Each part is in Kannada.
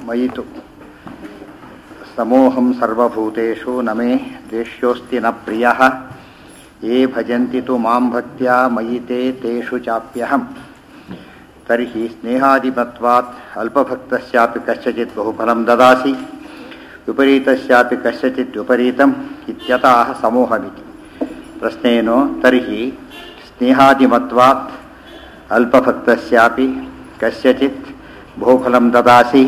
मयि तु समोहं सर्वभूतेषु न मे द्वेष्योऽस्ति न प्रियः ये भजन्ति तु मां भक्त्या मयि ते तेषु चाप्यहम् तर्हि स्नेहादिमत्वात् अल्पभक्तस्यापि कस्यचित् बहुफलं ददासि विपरीतस्यापि कस्यचित् विपरीतम् इत्यतः समोहमिति ಪ್ರಶ್ನೆಯೇನು ತರ್ಹಿ ಸ್ನೇಹಾದಿಮತ್ವಾತ್ ಅಲ್ಪಭಕ್ತಸ್ಯಾಪಿ ಕಸ್ಯಚಿತ್ ಬಹುಫಲಂ ದದಾಸಿ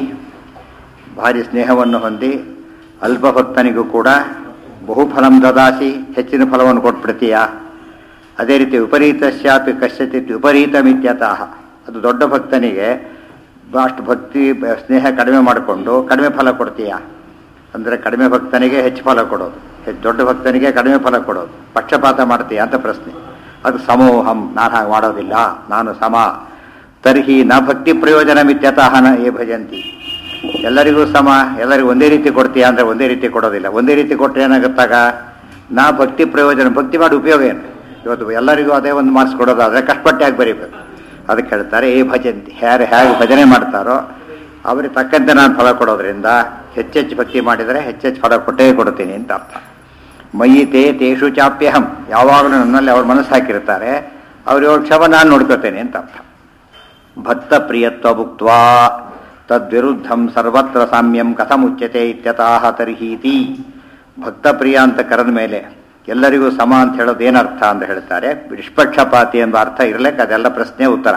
ಭಾರಿ ಸ್ನೇಹವನ್ನು ಹೊಂದಿ ಅಲ್ಪಭಕ್ತನಿಗೂ ಕೂಡ ಬಹುಫಲಂ ದದಾಸಿ ಹೆಚ್ಚಿನ ಫಲವನ್ನು ಕೊಟ್ಬಿಡ್ತೀಯಾ ಅದೇ ರೀತಿ ವಿಪರೀತಸ್ಯಾಪಿ ಕಸ್ಯಚಿತ್ ವಿಪರೀತಮಿತ್ಯತಃ ಅದು ದೊಡ್ಡ ಭಕ್ತನಿಗೆ ಅಷ್ಟು ಭಕ್ತಿ ಸ್ನೇಹ ಕಡಿಮೆ ಮಾಡಿಕೊಂಡು ಕಡಿಮೆ ಫಲ ಕೊಡ್ತೀಯಾ ಅಂದರೆ ಕಡಿಮೆ ಭಕ್ತನಿಗೆ ಹೆಚ್ಚು ಫಲ ಕೊಡೋದು ಹೆಚ್ಚು ದೊಡ್ಡ ಭಕ್ತನಿಗೆ ಕಡಿಮೆ ಫಲ ಕೊಡೋದು ಪಕ್ಷಪಾತ ಮಾಡ್ತೀಯ ಅಂತ ಪ್ರಶ್ನೆ ಅದು ಸಮೋಹಂ ನಾನು ಹಾಗೆ ಮಾಡೋದಿಲ್ಲ ನಾನು ಸಮ ತರ್ಹಿ ನ ಭಕ್ತಿ ಪ್ರಯೋಜನ ಮಿತ್ಯತಃ ನ ಏ ಭಜಂತಿ ಎಲ್ಲರಿಗೂ ಸಮ ಎಲ್ಲರಿಗೂ ಒಂದೇ ರೀತಿ ಕೊಡ್ತೀಯ ಅಂದರೆ ಒಂದೇ ರೀತಿ ಕೊಡೋದಿಲ್ಲ ಒಂದೇ ರೀತಿ ಕೊಟ್ಟರೆ ಏನಾಗುತ್ತಾಗ ನಾ ಭಕ್ತಿ ಪ್ರಯೋಜನ ಭಕ್ತಿ ಮಾಡಿ ಉಪಯೋಗ ಏನು ಇವತ್ತು ಎಲ್ಲರಿಗೂ ಅದೇ ಒಂದು ಮಾರ್ಕ್ಸ್ ಕೊಡೋದಾದರೆ ಕಷ್ಟಪಟ್ಟು ಯಾಕೆ ಬರೀಬೇಕು ಅದಕ್ಕೆ ಹೇಳ್ತಾರೆ ಏ ಭಜಂತಿ ಯಾರು ಹೇಗೆ ಭಜನೆ ಮಾಡ್ತಾರೋ ಅವರಿಗೆ ತಕ್ಕಂತೆ ನಾನು ಫಲ ಕೊಡೋದ್ರಿಂದ ಹೆಚ್ಚೆಚ್ಚು ಭಕ್ತಿ ಮಾಡಿದರೆ ಹೆಚ್ಚೆಚ್ಚು ಫಲ ಕೊಟ್ಟೇ ಕೊಡ್ತೀನಿ ಅಂತ ಅರ್ಥ ಮಯಿ ತೇ ತೇಷು ಚಾಪ್ಯಹಂ ಯಾವಾಗಲೂ ನನ್ನಲ್ಲಿ ಅವ್ರ ಮನಸ್ಸು ಹಾಕಿರ್ತಾರೆ ಅವ್ರ ಕ್ಷಮ ನಾನು ನೋಡ್ಕೋತೇನೆ ಅಂತ ಅರ್ಥ ಭಕ್ತ ಪ್ರಿಯತ್ವ ಭುಕ್ತ್ವಾ ತದ್ವಿರುದ್ಧಂ ಸರ್ವತ್ರ ಸಾಮ್ಯಂ ಕಥಮುಚ್ಯತೆ ಇತ್ಯತಃ ತರ್ಹೀತಿ ಭಕ್ತ ಪ್ರಿಯ ಅಂತ ಕರೆದ ಮೇಲೆ ಎಲ್ಲರಿಗೂ ಸಮ ಅಂತ ಹೇಳೋದು ಏನರ್ಥ ಅಂತ ಹೇಳ್ತಾರೆ ನಿಷ್ಪಕ್ಷಪಾತಿ ಎಂಬ ಅರ್ಥ ಇರಲಿಕ್ಕೆ ಅದೆಲ್ಲ ಪ್ರಶ್ನೆ ಉತ್ತರ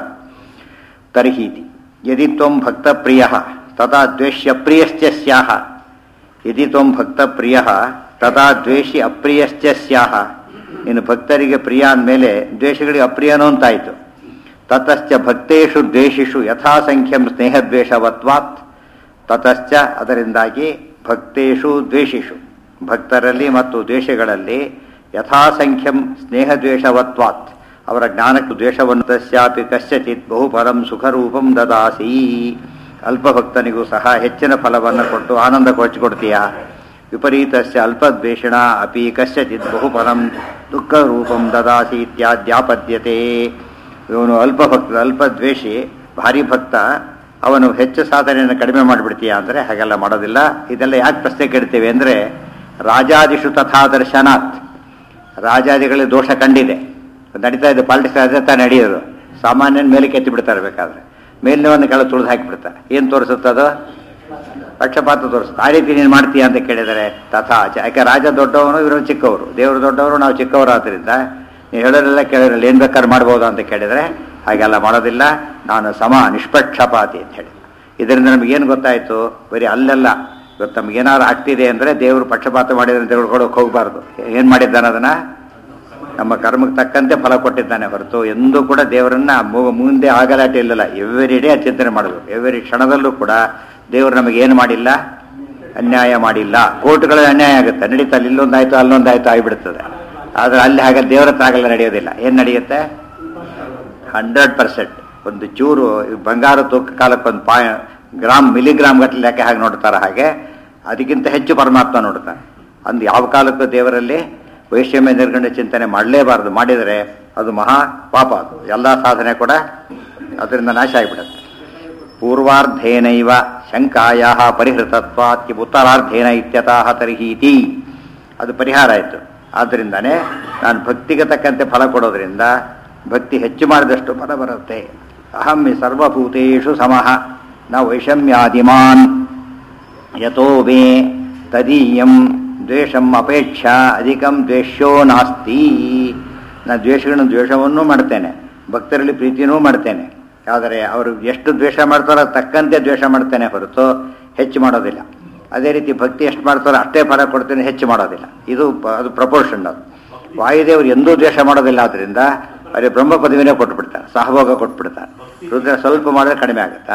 ತರ್ಹೀತಿ ಯದಿ ತ್ವಂ ಭಕ್ತ ಪ್ರಿಯ ತದಾ ದ್ವೇಷ್ಯ ಪ್ರಿಯಶ್ಚ ಸ್ಯಾಹ ಯದಿ ತ್ವಂ ಭಕ್ತ ಪ್ರಿಯ ತದಾ ದ್ವೇಷಿ ಅಪ್ರಿಯಶ್ಚ ಸ್ಯಾಹ ಇನ್ನು ಭಕ್ತರಿಗೆ ಪ್ರಿಯ ಅಂದಮೇಲೆ ದ್ವೇಷಗಳಿಗೆ ಅಪ್ರಿಯನೂ ಅಂತಾಯಿತು ತತಶ್ಚ ಭಕ್ತೇಷು ದ್ವೇಷಿಷು ಯಥಾಸಂಖ್ಯಂ ಸ್ನೇಹದ್ವೇಷವತ್ವಾತ್ ತತಶ್ಚ ಅದರಿಂದಾಗಿ ಭಕ್ತೇಷು ದ್ವೇಷಿಷು ಭಕ್ತರಲ್ಲಿ ಮತ್ತು ದ್ವೇಷಗಳಲ್ಲಿ ಯಥಾಸಂಖ್ಯಂ ಸ್ನೇಹದ್ವೇಷವತ್ವಾತ್ ಅವರ ಜ್ಞಾನಕ್ಕೆ ದ್ವೇಷವನ್ನು ತಸ್ಯಾಪಿ ಕಶ್ಯಚಿತ್ ಬಹುಫಲಂ ಸುಖರೂಪಂ ದದಾಸಿ ಅಲ್ಪಭಕ್ತನಿಗೂ ಸಹ ಹೆಚ್ಚಿನ ಫಲವನ್ನು ಕೊಟ್ಟು ಆನಂದ ಕೊಡ್ತೀಯಾ ವಿಪರೀತಸ್ಯ ಅಲ್ಪದ್ವೇಷಿಣ ಅಪಿ ಕಶ್ಯಚಿತ್ ಬಹುಫಲಂ ದುಃಖರೂಪಂ ದದಾಸಿ ಇತ್ಯಾದ್ಯಾಪದ್ಯತೆ ಇವನು ಅಲ್ಪಭಕ್ತ ಅಲ್ಪದ್ವೇಷಿ ಭಾರಿ ಭಕ್ತ ಅವನು ಹೆಚ್ಚು ಸಾಧನೆಯನ್ನು ಕಡಿಮೆ ಮಾಡಿಬಿಡ್ತೀಯಾ ಅಂದರೆ ಹಾಗೆಲ್ಲ ಮಾಡೋದಿಲ್ಲ ಇದೆಲ್ಲ ಯಾಕೆ ಪ್ರಶ್ನೆ ಕೇಳ್ತೇವೆ ಅಂದರೆ ರಾಜಾದಿಷು ತಥಾ ದರ್ಶನಾತ್ ರಾಜಾದಿಗಳಲ್ಲಿ ದೋಷ ಕಂಡಿದೆ ನಡೀತಾ ಇದೆ ಪಾಲಿಟಿಕ್ಸ್ ಅದೇ ತಾ ನಡೆಯೋದು ಸಾಮಾನ್ಯನ ಮೇಲೆ ಕೆತ್ತಿ ಬಿಡ್ತಾರೆ ಬೇಕಾದ್ರೆ ಮೇಲಿನವನ್ನು ಕೆಳಗೆ ತುಳಿದು ಹಾಕಿಬಿಡ್ತಾರೆ ಏನು ತೋರಿಸುತ್ತದು ಪಕ್ಷಪಾತ ತೋರಿಸುತ್ತೆ ಆ ರೀತಿ ನೀನು ಮಾಡ್ತೀಯ ಅಂತ ಕೇಳಿದರೆ ತಥಾ ಯಾಕೆ ರಾಜ ದೊಡ್ಡವನು ಇವರು ಚಿಕ್ಕವರು ದೇವರು ದೊಡ್ಡವರು ನಾವು ಚಿಕ್ಕವರು ಆದ್ದರಿಂದ ನೀವು ಹೇಳೋರೆಲ್ಲ ಕೇಳಿದ್ರಲ್ಲ ಏನು ಬೇಕಾದ್ರೆ ಮಾಡ್ಬೋದು ಅಂತ ಕೇಳಿದರೆ ಹಾಗೆಲ್ಲ ಮಾಡೋದಿಲ್ಲ ನಾನು ಸಮ ನಿಷ್ಪಕ್ಷಪಾತಿ ಅಂತ ಹೇಳಿ ಇದರಿಂದ ನಮಗೇನು ಗೊತ್ತಾಯಿತು ಬರೀ ಅಲ್ಲೆಲ್ಲ ಇವತ್ತು ನಮಗೇನಾದ್ರು ಆಗ್ತಿದೆ ಅಂದರೆ ದೇವರು ಪಕ್ಷಪಾತ ಮಾಡಿದ್ರೆ ತಿಳ್ಕೊಳಕ್ಕೆ ಹೋಗಬಾರ್ದು ಏನು ಮಾಡಿದ್ದಾನೆ ಅದನ್ನು ನಮ್ಮ ಕರ್ಮಕ್ಕೆ ತಕ್ಕಂತೆ ಫಲ ಕೊಟ್ಟಿದ್ದಾನೆ ಹೊರತು ಎಂದೂ ಕೂಡ ದೇವರನ್ನ ಮುಂದೆ ಆಗಲಾಟೆ ಇಲ್ಲಲ್ಲ ಎವ್ರಿ ಡೇ ಚಿಂತನೆ ಮಾಡಬೇಕು ಎವ್ರಿ ಕ್ಷಣದಲ್ಲೂ ಕೂಡ ದೇವರು ನಮಗೆ ಏನು ಮಾಡಿಲ್ಲ ಅನ್ಯಾಯ ಮಾಡಿಲ್ಲ ಕೋರ್ಟ್ಗಳಲ್ಲಿ ಅನ್ಯಾಯ ಆಗುತ್ತೆ ನಡೀತಾ ಅಲ್ಲಿ ಇಲ್ಲೊಂದಾಯ್ತು ಅಲ್ಲೊಂದಾಯ್ತು ಆಗಿಬಿಡ್ತದೆ ಆದರೆ ಅಲ್ಲಿ ಹಾಗೆ ದೇವರ ಹತ್ರ ಆಗಲ್ಲ ನಡೆಯೋದಿಲ್ಲ ಏನು ನಡೆಯುತ್ತೆ ಹಂಡ್ರೆಡ್ ಪರ್ಸೆಂಟ್ ಒಂದು ಚೂರು ಬಂಗಾರ ತೂಕ ಕಾಲಕ್ಕೆ ಒಂದು ಪಾಯ ಗ್ರಾಮ್ ಮಿಲಿಗ್ರಾಮ್ ಗಟ್ಟಲೆ ಯಾಕೆ ಹಾಗೆ ನೋಡ್ತಾರೆ ಹಾಗೆ ಅದಕ್ಕಿಂತ ಹೆಚ್ಚು ಪರಮಾತ್ಮ ನೋಡ್ತಾನೆ ಅಂದು ಯಾವ ಕಾಲಕ್ಕೂ ದೇವರಲ್ಲಿ ವೈಷಮ್ಯ ನಿರ್ಗಣ್ಯ ಚಿಂತನೆ ಮಾಡಲೇಬಾರದು ಮಾಡಿದರೆ ಅದು ಮಹಾ ಪಾಪ ಅದು ಎಲ್ಲ ಸಾಧನೆ ಕೂಡ ಅದರಿಂದ ನಾಶ ಆಗಿಬಿಡುತ್ತೆ ಪೂರ್ವಾರ್ಧೇನೈವ ಶಂಕಾಯ ಪರಿಹೃತತ್ವಾತ್ಯ ಉತ್ತರಾರ್ಧೇನ ಇತ್ಯತಃ ತರ್ಹೀತಿ ಅದು ಪರಿಹಾರ ಆಯಿತು ಆದ್ದರಿಂದನೇ ನಾನು ಭಕ್ತಿಗೆ ತಕ್ಕಂತೆ ಫಲ ಕೊಡೋದ್ರಿಂದ ಭಕ್ತಿ ಹೆಚ್ಚು ಮಾಡಿದಷ್ಟು ಫಲ ಬರುತ್ತೆ ಅಹಂ ಸರ್ವಭೂತೇಷು ಸಮಃ ನ ವೈಷಮ್ಯಾದಿಮಾನ್ ಯಥೋ ಮೇ ತದೀಯಂ ದ್ವೇಷಂ ಅಪೇಕ್ಷಾ ಅಧಿಕಂ ದ್ವೇಷ್ಯೋ ನಾಸ್ತಿ ನಾನು ದ್ವೇಷಗಳನ್ನು ದ್ವೇಷವನ್ನೂ ಮಾಡ್ತೇನೆ ಭಕ್ತರಲ್ಲಿ ಪ್ರೀತಿನೂ ಮಾಡ್ತೇನೆ ಆದರೆ ಅವರು ಎಷ್ಟು ದ್ವೇಷ ಮಾಡ್ತಾರೋ ತಕ್ಕಂತೆ ದ್ವೇಷ ಮಾಡ್ತೇನೆ ಹೊರತು ಹೆಚ್ಚು ಮಾಡೋದಿಲ್ಲ ಅದೇ ರೀತಿ ಭಕ್ತಿ ಎಷ್ಟು ಮಾಡ್ತಾರೋ ಅಷ್ಟೇ ಫಲ ಕೊಡ್ತೇನೆ ಹೆಚ್ಚು ಮಾಡೋದಿಲ್ಲ ಇದು ಅದು ಪ್ರಪೋರ್ಷನ್ ಅದು ವಾಯುದೇವರು ಎಂದೂ ದ್ವೇಷ ಮಾಡೋದಿಲ್ಲ ಆದ್ದರಿಂದ ಅವರಿಗೆ ಬ್ರಹ್ಮ ಪದವಿನೇ ಕೊಟ್ಬಿಡ್ತಾರೆ ಸಹಭೋಗ ಕೊಟ್ಬಿಡ್ತಾರೆ ರುದ್ರ ಸ್ವಲ್ಪ ಮಾಡಿದ್ರೆ ಕಡಿಮೆ ಆಗುತ್ತಾ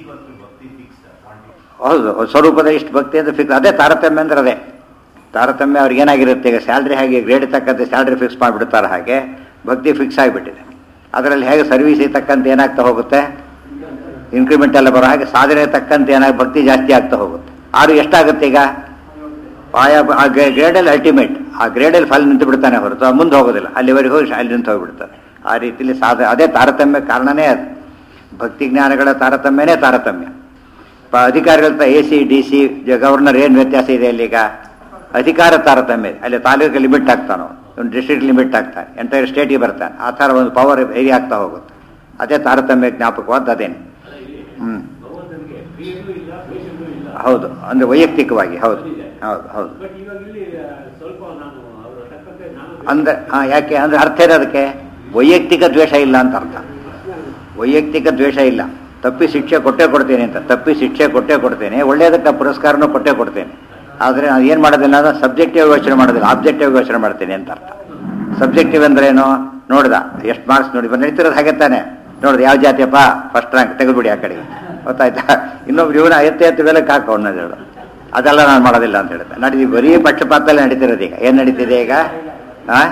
ಹೌದು ಸ್ವರೂಪದ ಇಷ್ಟು ಭಕ್ತಿ ಅಂತ ಫಿಕ್ಸ್ ಅದೇ ತಾರತಮ್ಯ ಅಂದ್ರೆ ಅದೇ ತಾರತಮ್ಯ ಅವ್ರಿಗೆ ಏನಾಗಿರುತ್ತೆ ಈಗ ಸ್ಯಾಲ್ರಿ ಹಾಗೆ ಗ್ರೇಡ್ ತಕ್ಕಂತೆ ಸ್ಯಾಲ್ರಿ ಫಿಕ್ಸ್ ಮಾಡಿಬಿಡ್ತಾರೆ ಹಾಗೆ ಭಕ್ತಿ ಫಿಕ್ಸ್ ಆಗಿಬಿಟ್ಟಿದೆ ಅದರಲ್ಲಿ ಹೇಗೆ ಸರ್ವಿಸ್ ತಕ್ಕಂತೆ ಏನಾಗ್ತಾ ಹೋಗುತ್ತೆ ಇನ್ಕ್ರಿಮೆಂಟ್ ಎಲ್ಲ ಬರೋ ಹಾಗೆ ಸಾಧನೆ ತಕ್ಕಂತೆ ಏನಾಗಿ ಭಕ್ತಿ ಜಾಸ್ತಿ ಆಗ್ತಾ ಹೋಗುತ್ತೆ ಆರು ಎಷ್ಟಾಗುತ್ತೆ ಈಗ ಆಯಾ ಆ ಗ್ರೇಡಲ್ಲಿ ಅಲ್ಟಿಮೇಟ್ ಆ ಗ್ರೇಡಲ್ಲಿ ಫಲ್ ನಿಂತು ಬಿಡ್ತಾನೆ ಹೊರತು ಮುಂದೆ ಹೋಗೋದಿಲ್ಲ ಅಲ್ಲಿವರೆಗೆ ಹೋಗಿ ಅಲ್ಲಿ ನಿಂತು ಹೋಗಿಬಿಡ್ತಾರೆ ಆ ರೀತಿಯಲ್ಲಿ ಸಾಧ ಅದೇ ತಾರತಮ್ಯ ಕಾರಣನೇ ಅದು ಭಕ್ತಿ ಜ್ಞಾನಗಳ ತಾರತಮ್ಯನೇ ತಾರತಮ್ಯ ಪ- ಅಧಿಕಾರಿಗಳ A C D C governor ಏನು ವ್ಯತ್ಯಾಸ ಇದೆ ಅಲ್ಲೀಗ ಅಧಿಕಾರ ತಾರತಮ್ಯ ಇದೆ. ಅಲ್ಲಿ ತಾಲೂಕು ಲಿಮಿಟ್ ಆಗ್ತಾನೋ ಒಂದು ಡಿಸ್ಟ್ರಿಕ್ಟ್ ಲಿಮಿಟ್ ಆಗ್ತಾನೆ ಎಂಟೈರ್ ಸ್ಟೇಟಿಗೆ ಬರ್ತಾನೆ ಆ ಥರ ಒಂದು ಪವರ್ ಏರಿಯಾ ಆಗ್ತಾ ಹೋಗುತ್ತೆ ಅದೇ ತಾರತಮ್ಯ ಜ್ಞಾಪಕವಾದ ಅದೇನು ಹ್ಞೂ ಭಗವಂತನಿಗೆ ಪ್ರಿಯನೂ ಇಲ್ಲ ದ್ವೇಷನೂ ಇಲ್ಲ ಹೌದು ಅಂದರೆ ವೈಯಕ್ತಿಕವಾಗಿ ಹೌದು ಹೌದು ಹೌದು ಬಟ್ ಇವಾಗ ಇಲ್ಲಿ ಆ, ಸ್ವಲ್ಪ ನಾನು ಅವರ ತಕ್ಕಂತೆ ನಾನು ಅಂದ್ರೆ ಹಾಂ ಯಾಕೆ ಅಂದ್ರೆ ಅರ್ಥ ಇರೋದಕ್ಕೆ ವೈಯಕ್ತಿಕ ದ್ವೇಷ ಇಲ್ಲ ಅಂತ ಅರ್ಥ ವೈಯಕ್ತಿಕ ದ್ವೇಷ ಇಲ್ಲ ತಪ್ಪಿ ಶಿಕ್ಷೆ ಕೊಟ್ಟೇ ಕೊಡ್ತೇನೆ ಅಂತ ತಪ್ಪಿ ಶಿಕ್ಷೆ ಕೊಟ್ಟೇ ಕೊಡ್ತೇನೆ ಒಳ್ಳೆಯದಕ್ಕೆ ಪುರಸ್ಕಾರನೂ ಕೊಟ್ಟೇ ಕೊಡ್ತೇನೆ ಆದರೆ ನಾನು ಏನು ಮಾಡೋದಿಲ್ಲ ಅಂದ್ರೆ ಸಬ್ಜೆಕ್ಟಿವ್ ಯೋಚನೆ ಮಾಡೋದಿಲ್ಲ ಆಬ್ಜೆಕ್ಟಿವ್ ಯೋಚನೆ ಮಾಡ್ತೇನೆ ಅಂತ ಅರ್ಥ ಸಬ್ಜೆಕ್ಟಿವ್ ಅಂದ್ರೆ ಏನು ನೋಡ್ದ ಎಷ್ಟು ಮಾರ್ಕ್ಸ್ ನೋಡಿ ಬಂದು ನಡೀತಿರೋದು ಹಾಗೆ ತಾನೆ ನೋಡ್ದು ಯಾವ ಜಾತಿಯಪ್ಪ ಫಸ್ಟ್ ರ್ಯಾಂಕ್ ತೆಗೆದುಬಿಡಿ ಆ ಕಡೆಗೆ ಗೊತ್ತಾಯ್ತಾ ಇನ್ನೊಬ್ರು ಇವನ ಎತ್ತೆ ಎತ್ತು ವೇಲಕ್ಕೆ ಹಾಕೋ ಅನ್ನೋದು ಅದೆಲ್ಲ ನಾನು ಮಾಡೋದಿಲ್ಲ ಅಂತ ಹೇಳ್ತೆ ನಡೀತಿ ಬರೀ ಪಕ್ಷಪಾತದಲ್ಲಿ ನಡೀತಿರೋದು ಈಗ ಏನು ನಡೀತಿದೆ ಈಗ ಹಾಂ